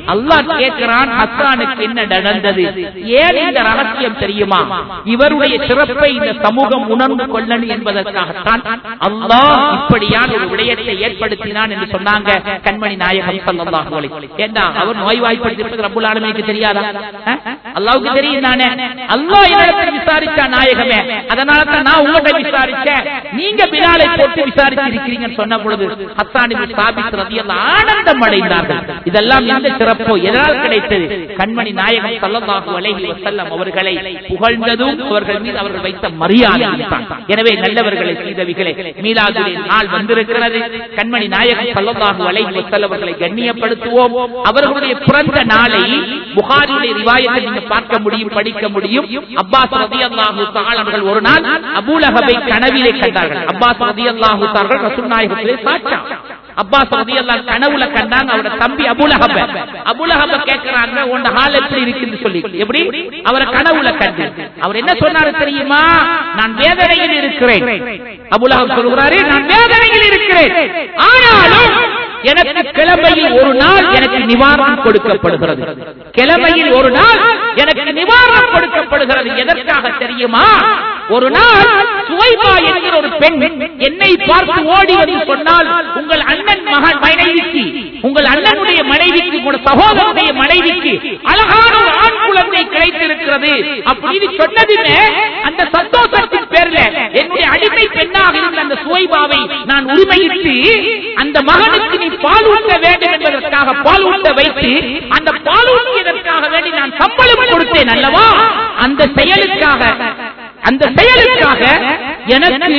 அல்லாஹ் கேட்கிறான் ஹஸ்ஸானுக்கு என்ன நடந்தது ஏன் இந்த ரகசியம் தெரியுமா இவருடைய சிறப்பை இந்த சமூகம் உணர்ந்து கொள்ளணும் என்பதற்காகத்தான் அல்லாஹ் இப்படியான ஒரு விடயத்தை ஏற்படுத்தினான் என்று சொன்னாங்க கண்மணி நாயகம் ஸல்லல்லாஹு அலைஹி வஸல்லம் ஏண்டா அவர் நோய்வாய்ப்பட்டிருப்பது ரப்புல் ஆலமீனுக்கு தெரியாதா அஹ்? அல்லாஹ்வுக்கு தெரியும் தானே அல்லாஹ் என்னிடத்தில் விசாரிச்சா நாயகமே அதனால தான் நான் உங்கள்ட்ட விசாரிச்சேன் நீங்க பிலாலை போட்டு விசாரிச்சிருக்கிறீங்கன்னு சொன்ன பொழுது ஹஸ்ஸான் இப்னு சாபித் ரலியல்லாஹு ஆனந்தம் அடைந்தார்கள் இதெல்லாம் எந்த சிறப்போ எதனால் கிடைத்தது கண்மணி நாயகம் ஸல்லல்லாஹு அலைஹி வஸல்லம் அவர்களை புகழ்ந்ததும் அவர்கள் மீது அவர்கள் வைத்த மரியாதையும் தான் எனவே நல்லவர்களை செய்தவிகளே மீலாதுடைய நாள் வந்திருக்கிறது கண்மணி நாயகம் ஸல்லல்லாஹு அலைஹி வஸல்லம் அவர்களை கண்ணியப்படுத்துவோம் அவர்களுடைய பிறந்த நாளை புகாரியுடைய ரிவாயத்தை நீங்க பார்க்க முடியும் படிக்க முடியும் அப்பாஸ் ரலியல்லாஹு தஆலா அவர்கள் ஒரு நாள் அபூலஹபை கனவிலே கண்டார்கள் அப்பாஸ் ரலியல்லாஹு தஆலா ரசூல் நாயகத்திலே சாட்சா அப்பாஸ் ரலியல்லாஹு கனவுல கண்டாங்க அவரோட தம்பி அபூலஹப அபூலஹப கேக்குறாங்க உன் ஹால் எப்படி இருக்குன்னு சொல்லி எப்படி அவரை கனவுல கண்டு அவர் என்ன சொன்னாரு தெரியுமா நான் வேதனையில் இருக்கிறேன் அபூலஹப் சொல்கிறாரு நான் வேதனையில் இருக்கிறேன் ஆனாலும் எனக்கு கிழமையில் ஒரு நாள் எனக்கு நிவாரணம் கொடுக்கப்படுகிறது கிழமையில் ஒரு நாள் எனக்கு நிவாரணம் கொடுக்கப்படுகிறது எதற்காக தெரியுமா ஒரு நாள் சுவைபா என்கிற ஒரு பெண் என்னை பார்த்து ஓடி வந்து சொன்னால் உங்கள் அண்ணன் மகன் மனைவிக்கு உங்கள் அண்ணனுடைய மனைவிக்கு உங்கள் சகோதரனுடைய மனைவிக்கு அழகான ஒரு ஆண் குழந்தை கிடைத்திருக்கிறது அப்படின்னு சொன்னதுமே அந்த சந்தோஷத்தின் பேர்ல என்னுடைய அடிமை பெண்ணாக இருந்த அந்த சுவைபாவை நான் உரிமையிட்டு அந்த மகனுக்கு நீ பால் ஊட்ட வேண்டும் என்பதற்காக பால் ஊட்ட வைத்து அந்த பால் ஊட்டியதற்காக வேண்டி நான் சம்பளம் கொடுத்தேன் அல்லவா அந்த செயலுக்காக அந்த செயலுக்காக எனக்கு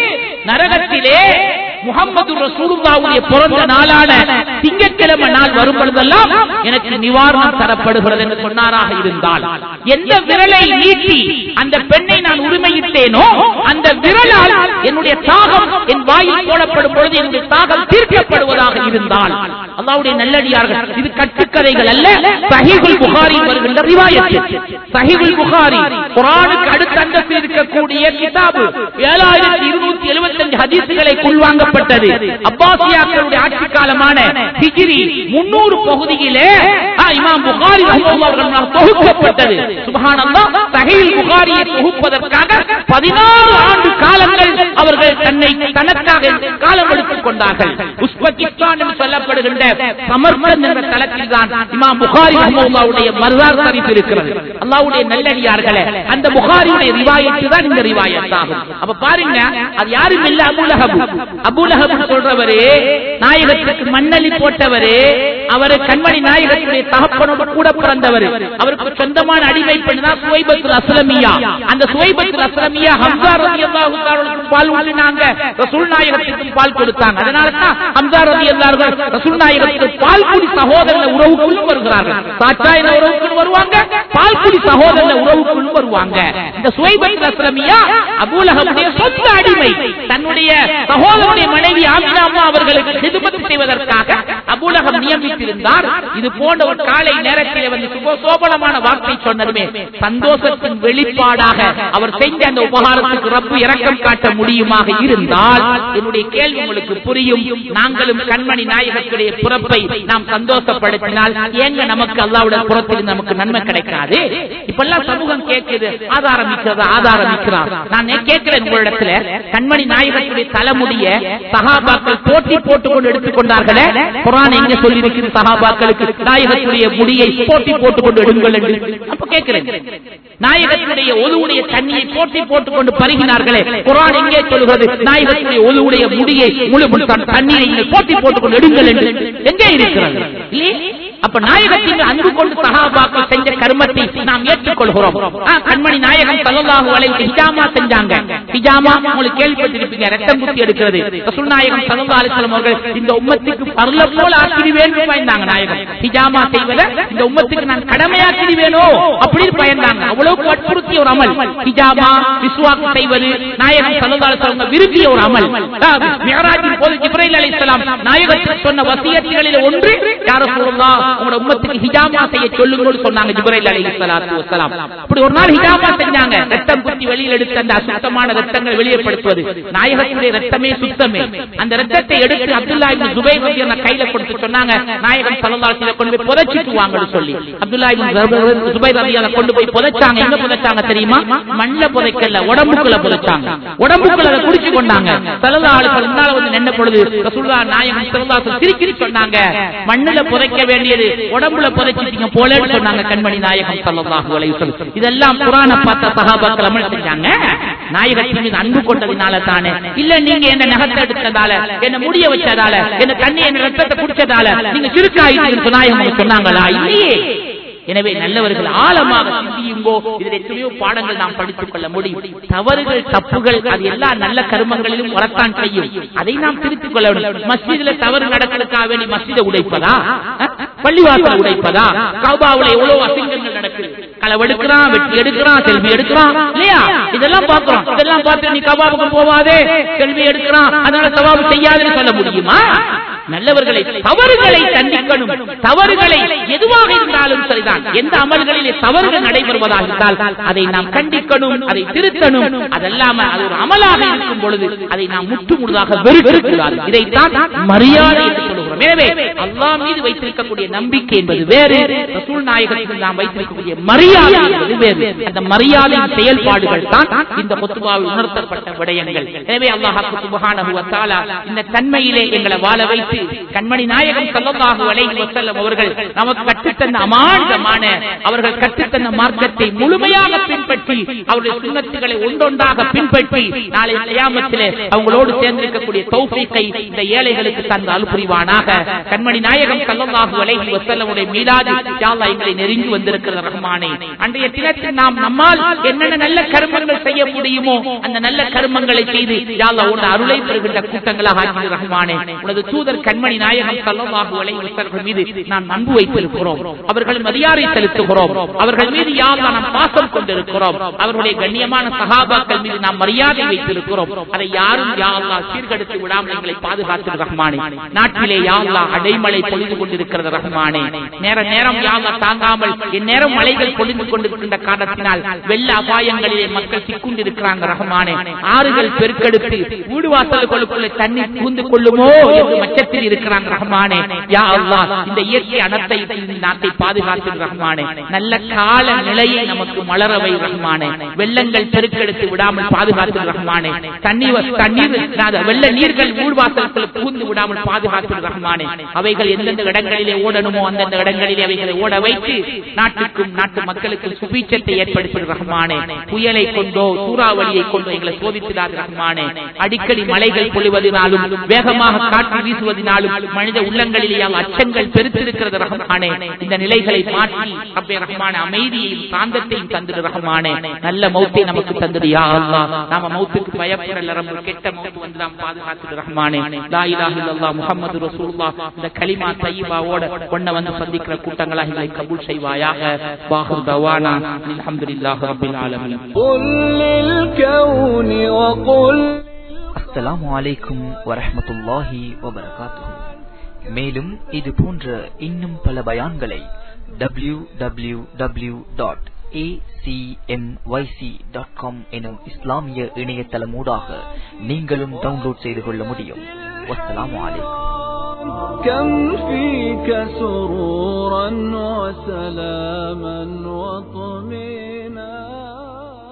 நரகத்திலே முகமது ரசூலுல்லாவுடைய பிறந்த நாளான திங்கட்கிழமை நாள் வரும் பொழுதெல்லாம் எனக்கு நிவாரணம் தரப்படுகிறது என்று சொன்னாராக இருந்தால் எந்த விரலை நீட்டி அந்த பெண்ணை நான் உரிமையிட்டேனோ அந்த விரலால் என்னுடைய தாகம் என் வாயில் போடப்படும் பொழுது என்னுடைய தாகம் தீர்க்கப்படுவதாக இருந்தால் அல்லாவுடைய நல்லடியார்கள் இது கட்டுக்கதைகள் அல்ல சஹீகுல் புகாரி வருகின்ற ரிவாயத்து சஹீகுல் புகாரி குரானுக்கு அடுத்த அந்தத்தில் இருக்கக்கூடிய கிதாபு ஏழாயிரத்தி இருநூத்தி எழுபத்தஞ்சு ஹதீசுகளை உள்வாங்கப்பட்டது அப்பாசியாக்களுடைய ஆட்சி காலமான ஹிஜ்ரி முன்னூறு பகுதியிலே ஆ, இமாம் புகாரி ரஹ்மத்துல்லாஹி அவர்களால் தொகுக்கப்பட்டது சுப்ஹானல்லாஹ் சஹீல் புகாரியை தொகுப்பதற்காக பதினாறு ஆண்டு காலங்கள் அவர்கள் தன்னை தனக்காக காலம் எடுத்துக் கொண்டார்கள் உஸ்பெகிஸ்தான் என்று சொல்லப்படுகின்ற சமர்கந்த் என்ற தளத்தில் தான் இமாம் புகாரி ரஹ்மத்துல்லாஹுடைய மர்தார் ஷரீஃப் இருக்கிறது அல்லாஹ்வுடைய நல்லடியார்களே அந்த புகாரியுடைய ரிவாயத்து தான் இந்த ரிவாயத் ஆகும் அப்ப பாருங்க அது யாரும் இல்ல அபூலஹப் அபூலஹப் சொல்றவரு நாயகத்துக்கு மண்ணலி போட்டவரு அவரு கண்மணி நாயகத்துடைய தகப்பனோட கூட பிறந்தவர் அவருக்கு சொந்தமான அடிமை பெண் தான் சுவைபத்துல் அஸ்லமியா அந்த சுவைபத்துல் அஸ்லமியா ஹம்சா ரலியல்லாஹு தஆலா பால் ஊற்றினாங்க ரசூல் நாயகத்துக்கு பால் கொடுத்தாங்க அதனால தான் ஹம்சா ரலியல்லாஹு ரசூல் நாயகத்துக்கு பால் குடி சகோதரன உறவுக்குள்ளும் வருகிறார்கள் சாச்சா என்ற உறவுக்குள் வருவாங்க பால் குடி சகோதரன உறவுக்குள்ளும் வருவாங்க இந்த சுவைபத்துல் அஸ்லமியா அபூலஹபுடைய சொந்த அடிமை தன்னுடைய சகோதரனுடைய மனைவி ஆமினாமா அவர்களுக்கு ஹிதுமத் செய்வதற்காக அபூலகம் நியமித்திருந்தார் இது போன்ற ஒரு காலை நேரத்தில் வந்து சுப- சோபனமான வார்த்தை சொன்னதுமே சந்தோஷத்தின் வெளிப்பாடாக அவர் செஞ்ச அந்த உபகாரத்துக்கு ரப்பு இரக்கம் காட்ட முடியுமாக இருந்தால் என்னுடைய கேள்வி உங்களுக்கு புரியும் நாங்களும் கண்மணி நாயகத்துடைய பிறப்பை நாம் சந்தோஷப்படுத்தினால் ஏங்க நமக்கு அல்லாவுடைய புறத்தில் நமக்கு நன்மை கிடைக்காது இப்பெல்லாம் சமூகம் கேட்குது ஆதாரம் மிக்கிறது ஆதாரம் மிக்கிறார் நான் நே- கேட்கிறேன் உங்களிடத்துல கண்மணி நாயகத்துடைய தலைமுடிய சகாபாக்கள் போட்டி போட்டுக் கொண்டு எடுத்துக்கொண்டார்களே குரான் எங்க சொல்லி இருக்குது சகாபாக்களுக்கு நாயகத்துடைய முடியை போட்டி போட்டுக் கொண்டு எடுங்கள் என்று அப்ப கேட்கிறேன் நாயகத்துடைய ஒதுவுடைய தண்ணியை போட்டி போட்டுக் கொண்டு பருகினார்களே குரான் எங்கே சொல்கிறது நாயகத்துடைய ஒதுவுடைய முடியை முழு முழு தன் தண்ணீரை நீங்கள் போட்டி போட்டுக் கொண்டு எடுங்கள் என்று எங்கே இருக்கிறது இல்லையே? அப்ப நாயகத்தின் அன்பு கொண்டு சகாபாக்கள் செஞ்ச கர்மத்தை நாம் ஏற்றுக்கொள்கிறோம் ஆ, கண்மணி நாயகம் சல்லல்லாஹு அலைஹி ஹிஜாமா செஞ்சாங்க ஹிஜாமா உங்களுக்கு கேள்விப்பட்டிருப்பீங்க ரத்தம் குத்தி எடுக்கிறது ரசூல் நாயகம் சல்லல்லாஹு அலைஹி வஸல்லம் அவர்கள் இந்த உம்மத்துக்கு பரல போல ஆக்கிடுவேன்னு பயந்தாங்க நாயகம் ஹிஜாமா செய்வதை இந்த உம்மத்துக்கு நான் கடமையாக்கிடுவேனோ அப்படின்னு பயந்தாங்க அவ்வளவு வற்புறுத்திய ஒரு அமல் ஹிஜாமா விஸ்வாக்கு செய்வது நாயகம் சல்லல்லாஹு அலைஹி வஸல்லம் விரும்பிய ஒரு அமல் ஆ, மிஅராஜின் போது ஜிப்ரைல் அலைஹிஸ்ஸலாம் நாயகத்துக்கு சொன்ன வசியத்துகளில் ஒன்று யார் ரசூலுல்லாஹ் உங்களோட உம்மத்துக்கு ஹிஜாமா செய்ய சொல்லுங்கன்னு சொன்னாங்க ஜிப்ரைல் அலைஹிஸ்ஸலாத்து வஸ்ஸலாம் இப்படி ஒரு நாள் ஹிஜாமா செஞ்சாங்க ரத்தம் குத்தி வெளியில் எடுத்து அந்த அசுத்தமான ரத்தங்களை வெளியேப்படுத்துவது நாயகத்துடைய ரத்தமே சுத்தமே அந்த ரத்தத்தை எடுத்து அப்துல்லா இப்னு ஜுபைர் ரலியல்லாஹு கையில கொடுத்து சொன்னாங்க நாயகம் ஸல்லல்லாஹு அலைஹி வஸல்லம் கொண்டு போய் புதைச்சிட்டு வாங்கன்னு சொல்லி அப்துல்லா இப்னு ஜுபைர் ரலியல்லாஹு கொண்டு போய் புதைச்சாங்க எங்க புதைச்சாங்க தெரியுமா மண்ணில் புதைக்கல உடம்புக்குள்ள புதைச்சாங்க உடம்புக்குள்ள அதை குடிச்சு கொண்டாங்க ஸல்லல்லாஹு அலைஹி வஸல்லம் முன்னால வந்து நின்ன பொழுது ரசூலுல்லாஹ் நாயகம் ஸல்லல்லாஹு அலைஹி வஸல்லம் சிரிக்கிரி சொன்னாங்க மண்ணுல புதைக்க வேண்டியது உடம்புல புதைச்சிட்டீங்க போலன்னு சொன்னாங்க கண்மணி நாயகம் ஸல்லல்லாஹு அலைஹி வஸல்லம் இதெல்லாம் குர்ஆனை பார்த்த சஹாபாக்கள் அமல் செஞ்சாங்க நாயகத்தின் மீது அன்பு கொண்டதினால தானே இல்ல நீங்க என்ன நகத்தை எடுத்ததால என்ன முடிய வச்சதால என்ன தண்ணி என்ன ரத்தத்தை குடிச்சதால நீங்க சிறுக்காயிட்டீங்கன்னு நாயகம் சொன்னாங்களா இல்லையே எனவே நல்லவர்கள் ஆழமாக சிந்தியுங்கோ இதில் எத்தனையோ பாடங்கள் நாம் படித்துக் கொள்ள முடியும் தவறுகள் தப்புகள் அது எல்லா நல்ல கருமங்களிலும் வரத்தான் செய்யும் அதை நாம் திருத்திக் கொள்ள வேண்டும் மஸ்ஜிதில் தவறு நடக்கிறதுக்காக வேண்டி மஸ்ஜிதை உடைப்பதா அஹ்? பள்ளிவாசல் உடைப்பதா கௌபாவுல எவ்வளவு அசிங்கங்கள் நடக்குது களவெடுக்கிறான் வெட்டி எடுக்கிறான் செல்வி எடுக்கிறான் இல்லையா இதெல்லாம் பார்க்கிறோம் இதெல்லாம் பார்த்து நீ கபாபுக்கு போவாதே செல்வி எடுக்கிறான் அதனால சவாபு செய்யாதுன்னு சொல்ல முடியுமா நல்லவர்களை தவறுகளை தண்டிக்கணும் தவறுகளை எதுவாக இருந்தாலும் சரிதான் எந்த அமல்களிலே தவறுகள் நடைபெறுவதாக இருந்தால் அதை நாம் கண்டிக்கணும் அதை திருத்தணும் அதல்லாம அது ஒரு அமலாக இருக்கும் பொழுது அதை நாம் முற்று முழுதாக வெறுக்கக்கூடாது இதைத்தான் மரியாதை என்று சொல்லுகிறோம் எனவே அல்லாஹ் மீது வைத்திருக்கக்கூடிய நம்பிக்கை என்பது வேறு ரசூல் நாயகத்தில் நாம் வைத்திருக்கக்கூடிய மரியாதை என்பது வேறு அந்த மரியாதையின் செயல்பாடுகள் தான் இந்த கொத்துபாவில் உணர்த்தப்பட்ட விடயங்கள் எனவே அல்லாஹ் சுபஹானஹு வ தஆலா இந்த தன்மையிலே எங்களை வாழ வைத்து கண்மணி நாயகம் ஸல்லல்லாஹு அலைஹி வஸல்லம் அவர்கள் நமக்கு கற்றுத்தந்த அமானிதமான அவர்கள் கற்றுத்தந்த மார்க்கத்தை முழுமையாக பின்பற்றி அவருடைய சுண்ணத்துகளை ஒன்றொன்றாக பின்பற்றி நாளை கியாமத்திலே அவங்களோடு சேர்ந்திருக்கக்கூடிய தௌஃபீக்கை இந்த ஏழைகளுக்கு தந்த அல்புரிவானாக கண்மணி நாயகம் ஸல்லல்லாஹு அலைஹி வஸல்லமுடைய மீலாது யா அல்லாஹ் எங்களை நெருங்கி வந்திருக்கிற ரஹ்மானே அன்றைய தினத்தில் நாம் நம்மால் என்னென்ன நல்ல கர்மங்கள் செய்ய முடியுமோ அந்த நல்ல கர்மங்களை செய்து யா அல்லாஹ் உன் அருளை பெறுகின்ற கூட்டங்களாக ஆக்கி ரஹ்மானே உனது தூதர் கண்மணி நாயகம் ஸல்லல்லாஹு அலைஹி வஸல்லம் மீது நாம் அன்பு வைத்திருக்கிறோம் அவர்கள் மரியாதை செலுத்துகிறோம் அவர்கள் மீது யா அல்லாஹ் நாம் பாசம் கொண்டிருக்கிறோம் அவர்களுடைய கண்ணியமான சஹாபாக்கள் மீது நாம் மரியாதை வைத்திருக்கிறோம் அதை யாரும் யா அல்லாஹ் சீர்கெடுத்து விடாமல் எங்களை பாதுகாத்து ரஹ்மானே நாட்டிலே யா அல்லாஹ் அடைமழை பொழிந்து கொண்டிருக்கிறது ரஹ்மானே நேர நேரம் யா அல்லாஹ் தாங்காமல் இந்நேரம் மழைகள் பொழிந்து கொண்டிருக்கின்ற காரணத்தினால் வெள்ள அபாயங்களிலே மக்கள் சிக்குண்டிருக்கிறாங்க ரஹ்மானே ஆறுகள் பெருக்கெடுத்து வீடு வாசல்களுக்குள்ளே தண்ணீர் புகுந்து கொள்ளுமோ என்று மச்சத்தில் இருக்கிறாங்க ரஹ்மானே யா அல்லாஹ் இந்த இயற்கை அனத்தை நாட்டை பாதுகாத்து ரஹ்மானே நல்ல கால நிலையை நமக்கு மலரவை ரஹ்மானே வெள்ளங்கள் பெருக்கெடுத்து விடாமல் பாதுகாத்து ரஹ்மானே தண்ணீர் தண்ணீர் அதாவது வெள்ள நீர்கள் ஊர்வாசல்கள் புகுந்து விடாமல் பாதுகாத்து ரஹ்மானே அவைகள் எந்தெந்த இடங்களிலே ஓடணுமோ அந்தந்த இடங்களிலே அவைகளை ஓட வைத்து நாட்டுக்கும் நாட்டு மக்களுக்கும் சுபீட்சத்தை ஏற்படுத்தி ரஹ்மானே புயலை கொண்டோ சூறாவளியை கொண்டோ எங்களை சோதித்திடாது ரஹ்மானே அடிக்கடி மலைகள் பொழிவதனாலும் வேகமாக காற்று வீசுவதனாலும் மனித உள்ளங்களிலே அச்சங்கள் பெருத்திருக்கிறது ரஹ்மானே இந்த நிலைகளை மாற்றி ரப்பே ரஹ்மானே அமைதியையும் சாந்தத்தையும் தந்துடு ரஹ்மானே நல்ல மௌத்தை நமக்கு தந்துடு யா அல்லாஹ் நாம மௌத்துக்கு பயப்படல ரொம்ப கெட்ட மௌத்து வந்து நாம் பாதுகாத்துடு ரஹ்மானே லா இலாஹ இல்லல்லாஹ் முஹம்மது ரசூலுல்லாஹ் இந்த கலிமா தய்யிபாவோட ஒன்ன வந்து சந்திக்கிற கூட்டங்களாக எங்களை கபூல் செய்வாயாக பாஹு தவானா அல்ஹம்துலில்லாஹி ரப்பில் ஆலமீன் قل للكون وقل அஸ்ஸலாமு அலைக்கும் வரஹ்மத்துல்லாஹி வபரகாத்துஹு மேலும் இது போன்ற இன்னும் பல பயான்களை W W W dot dot com எனும் இஸ்லாமிய இணையதளமூடாக நீங்களும் டவுன்லோட் செய்து கொள்ள முடியும் வஸ்ஸலாமு அலைக்கும் كم فيك سرورا وسلاما وطمئنا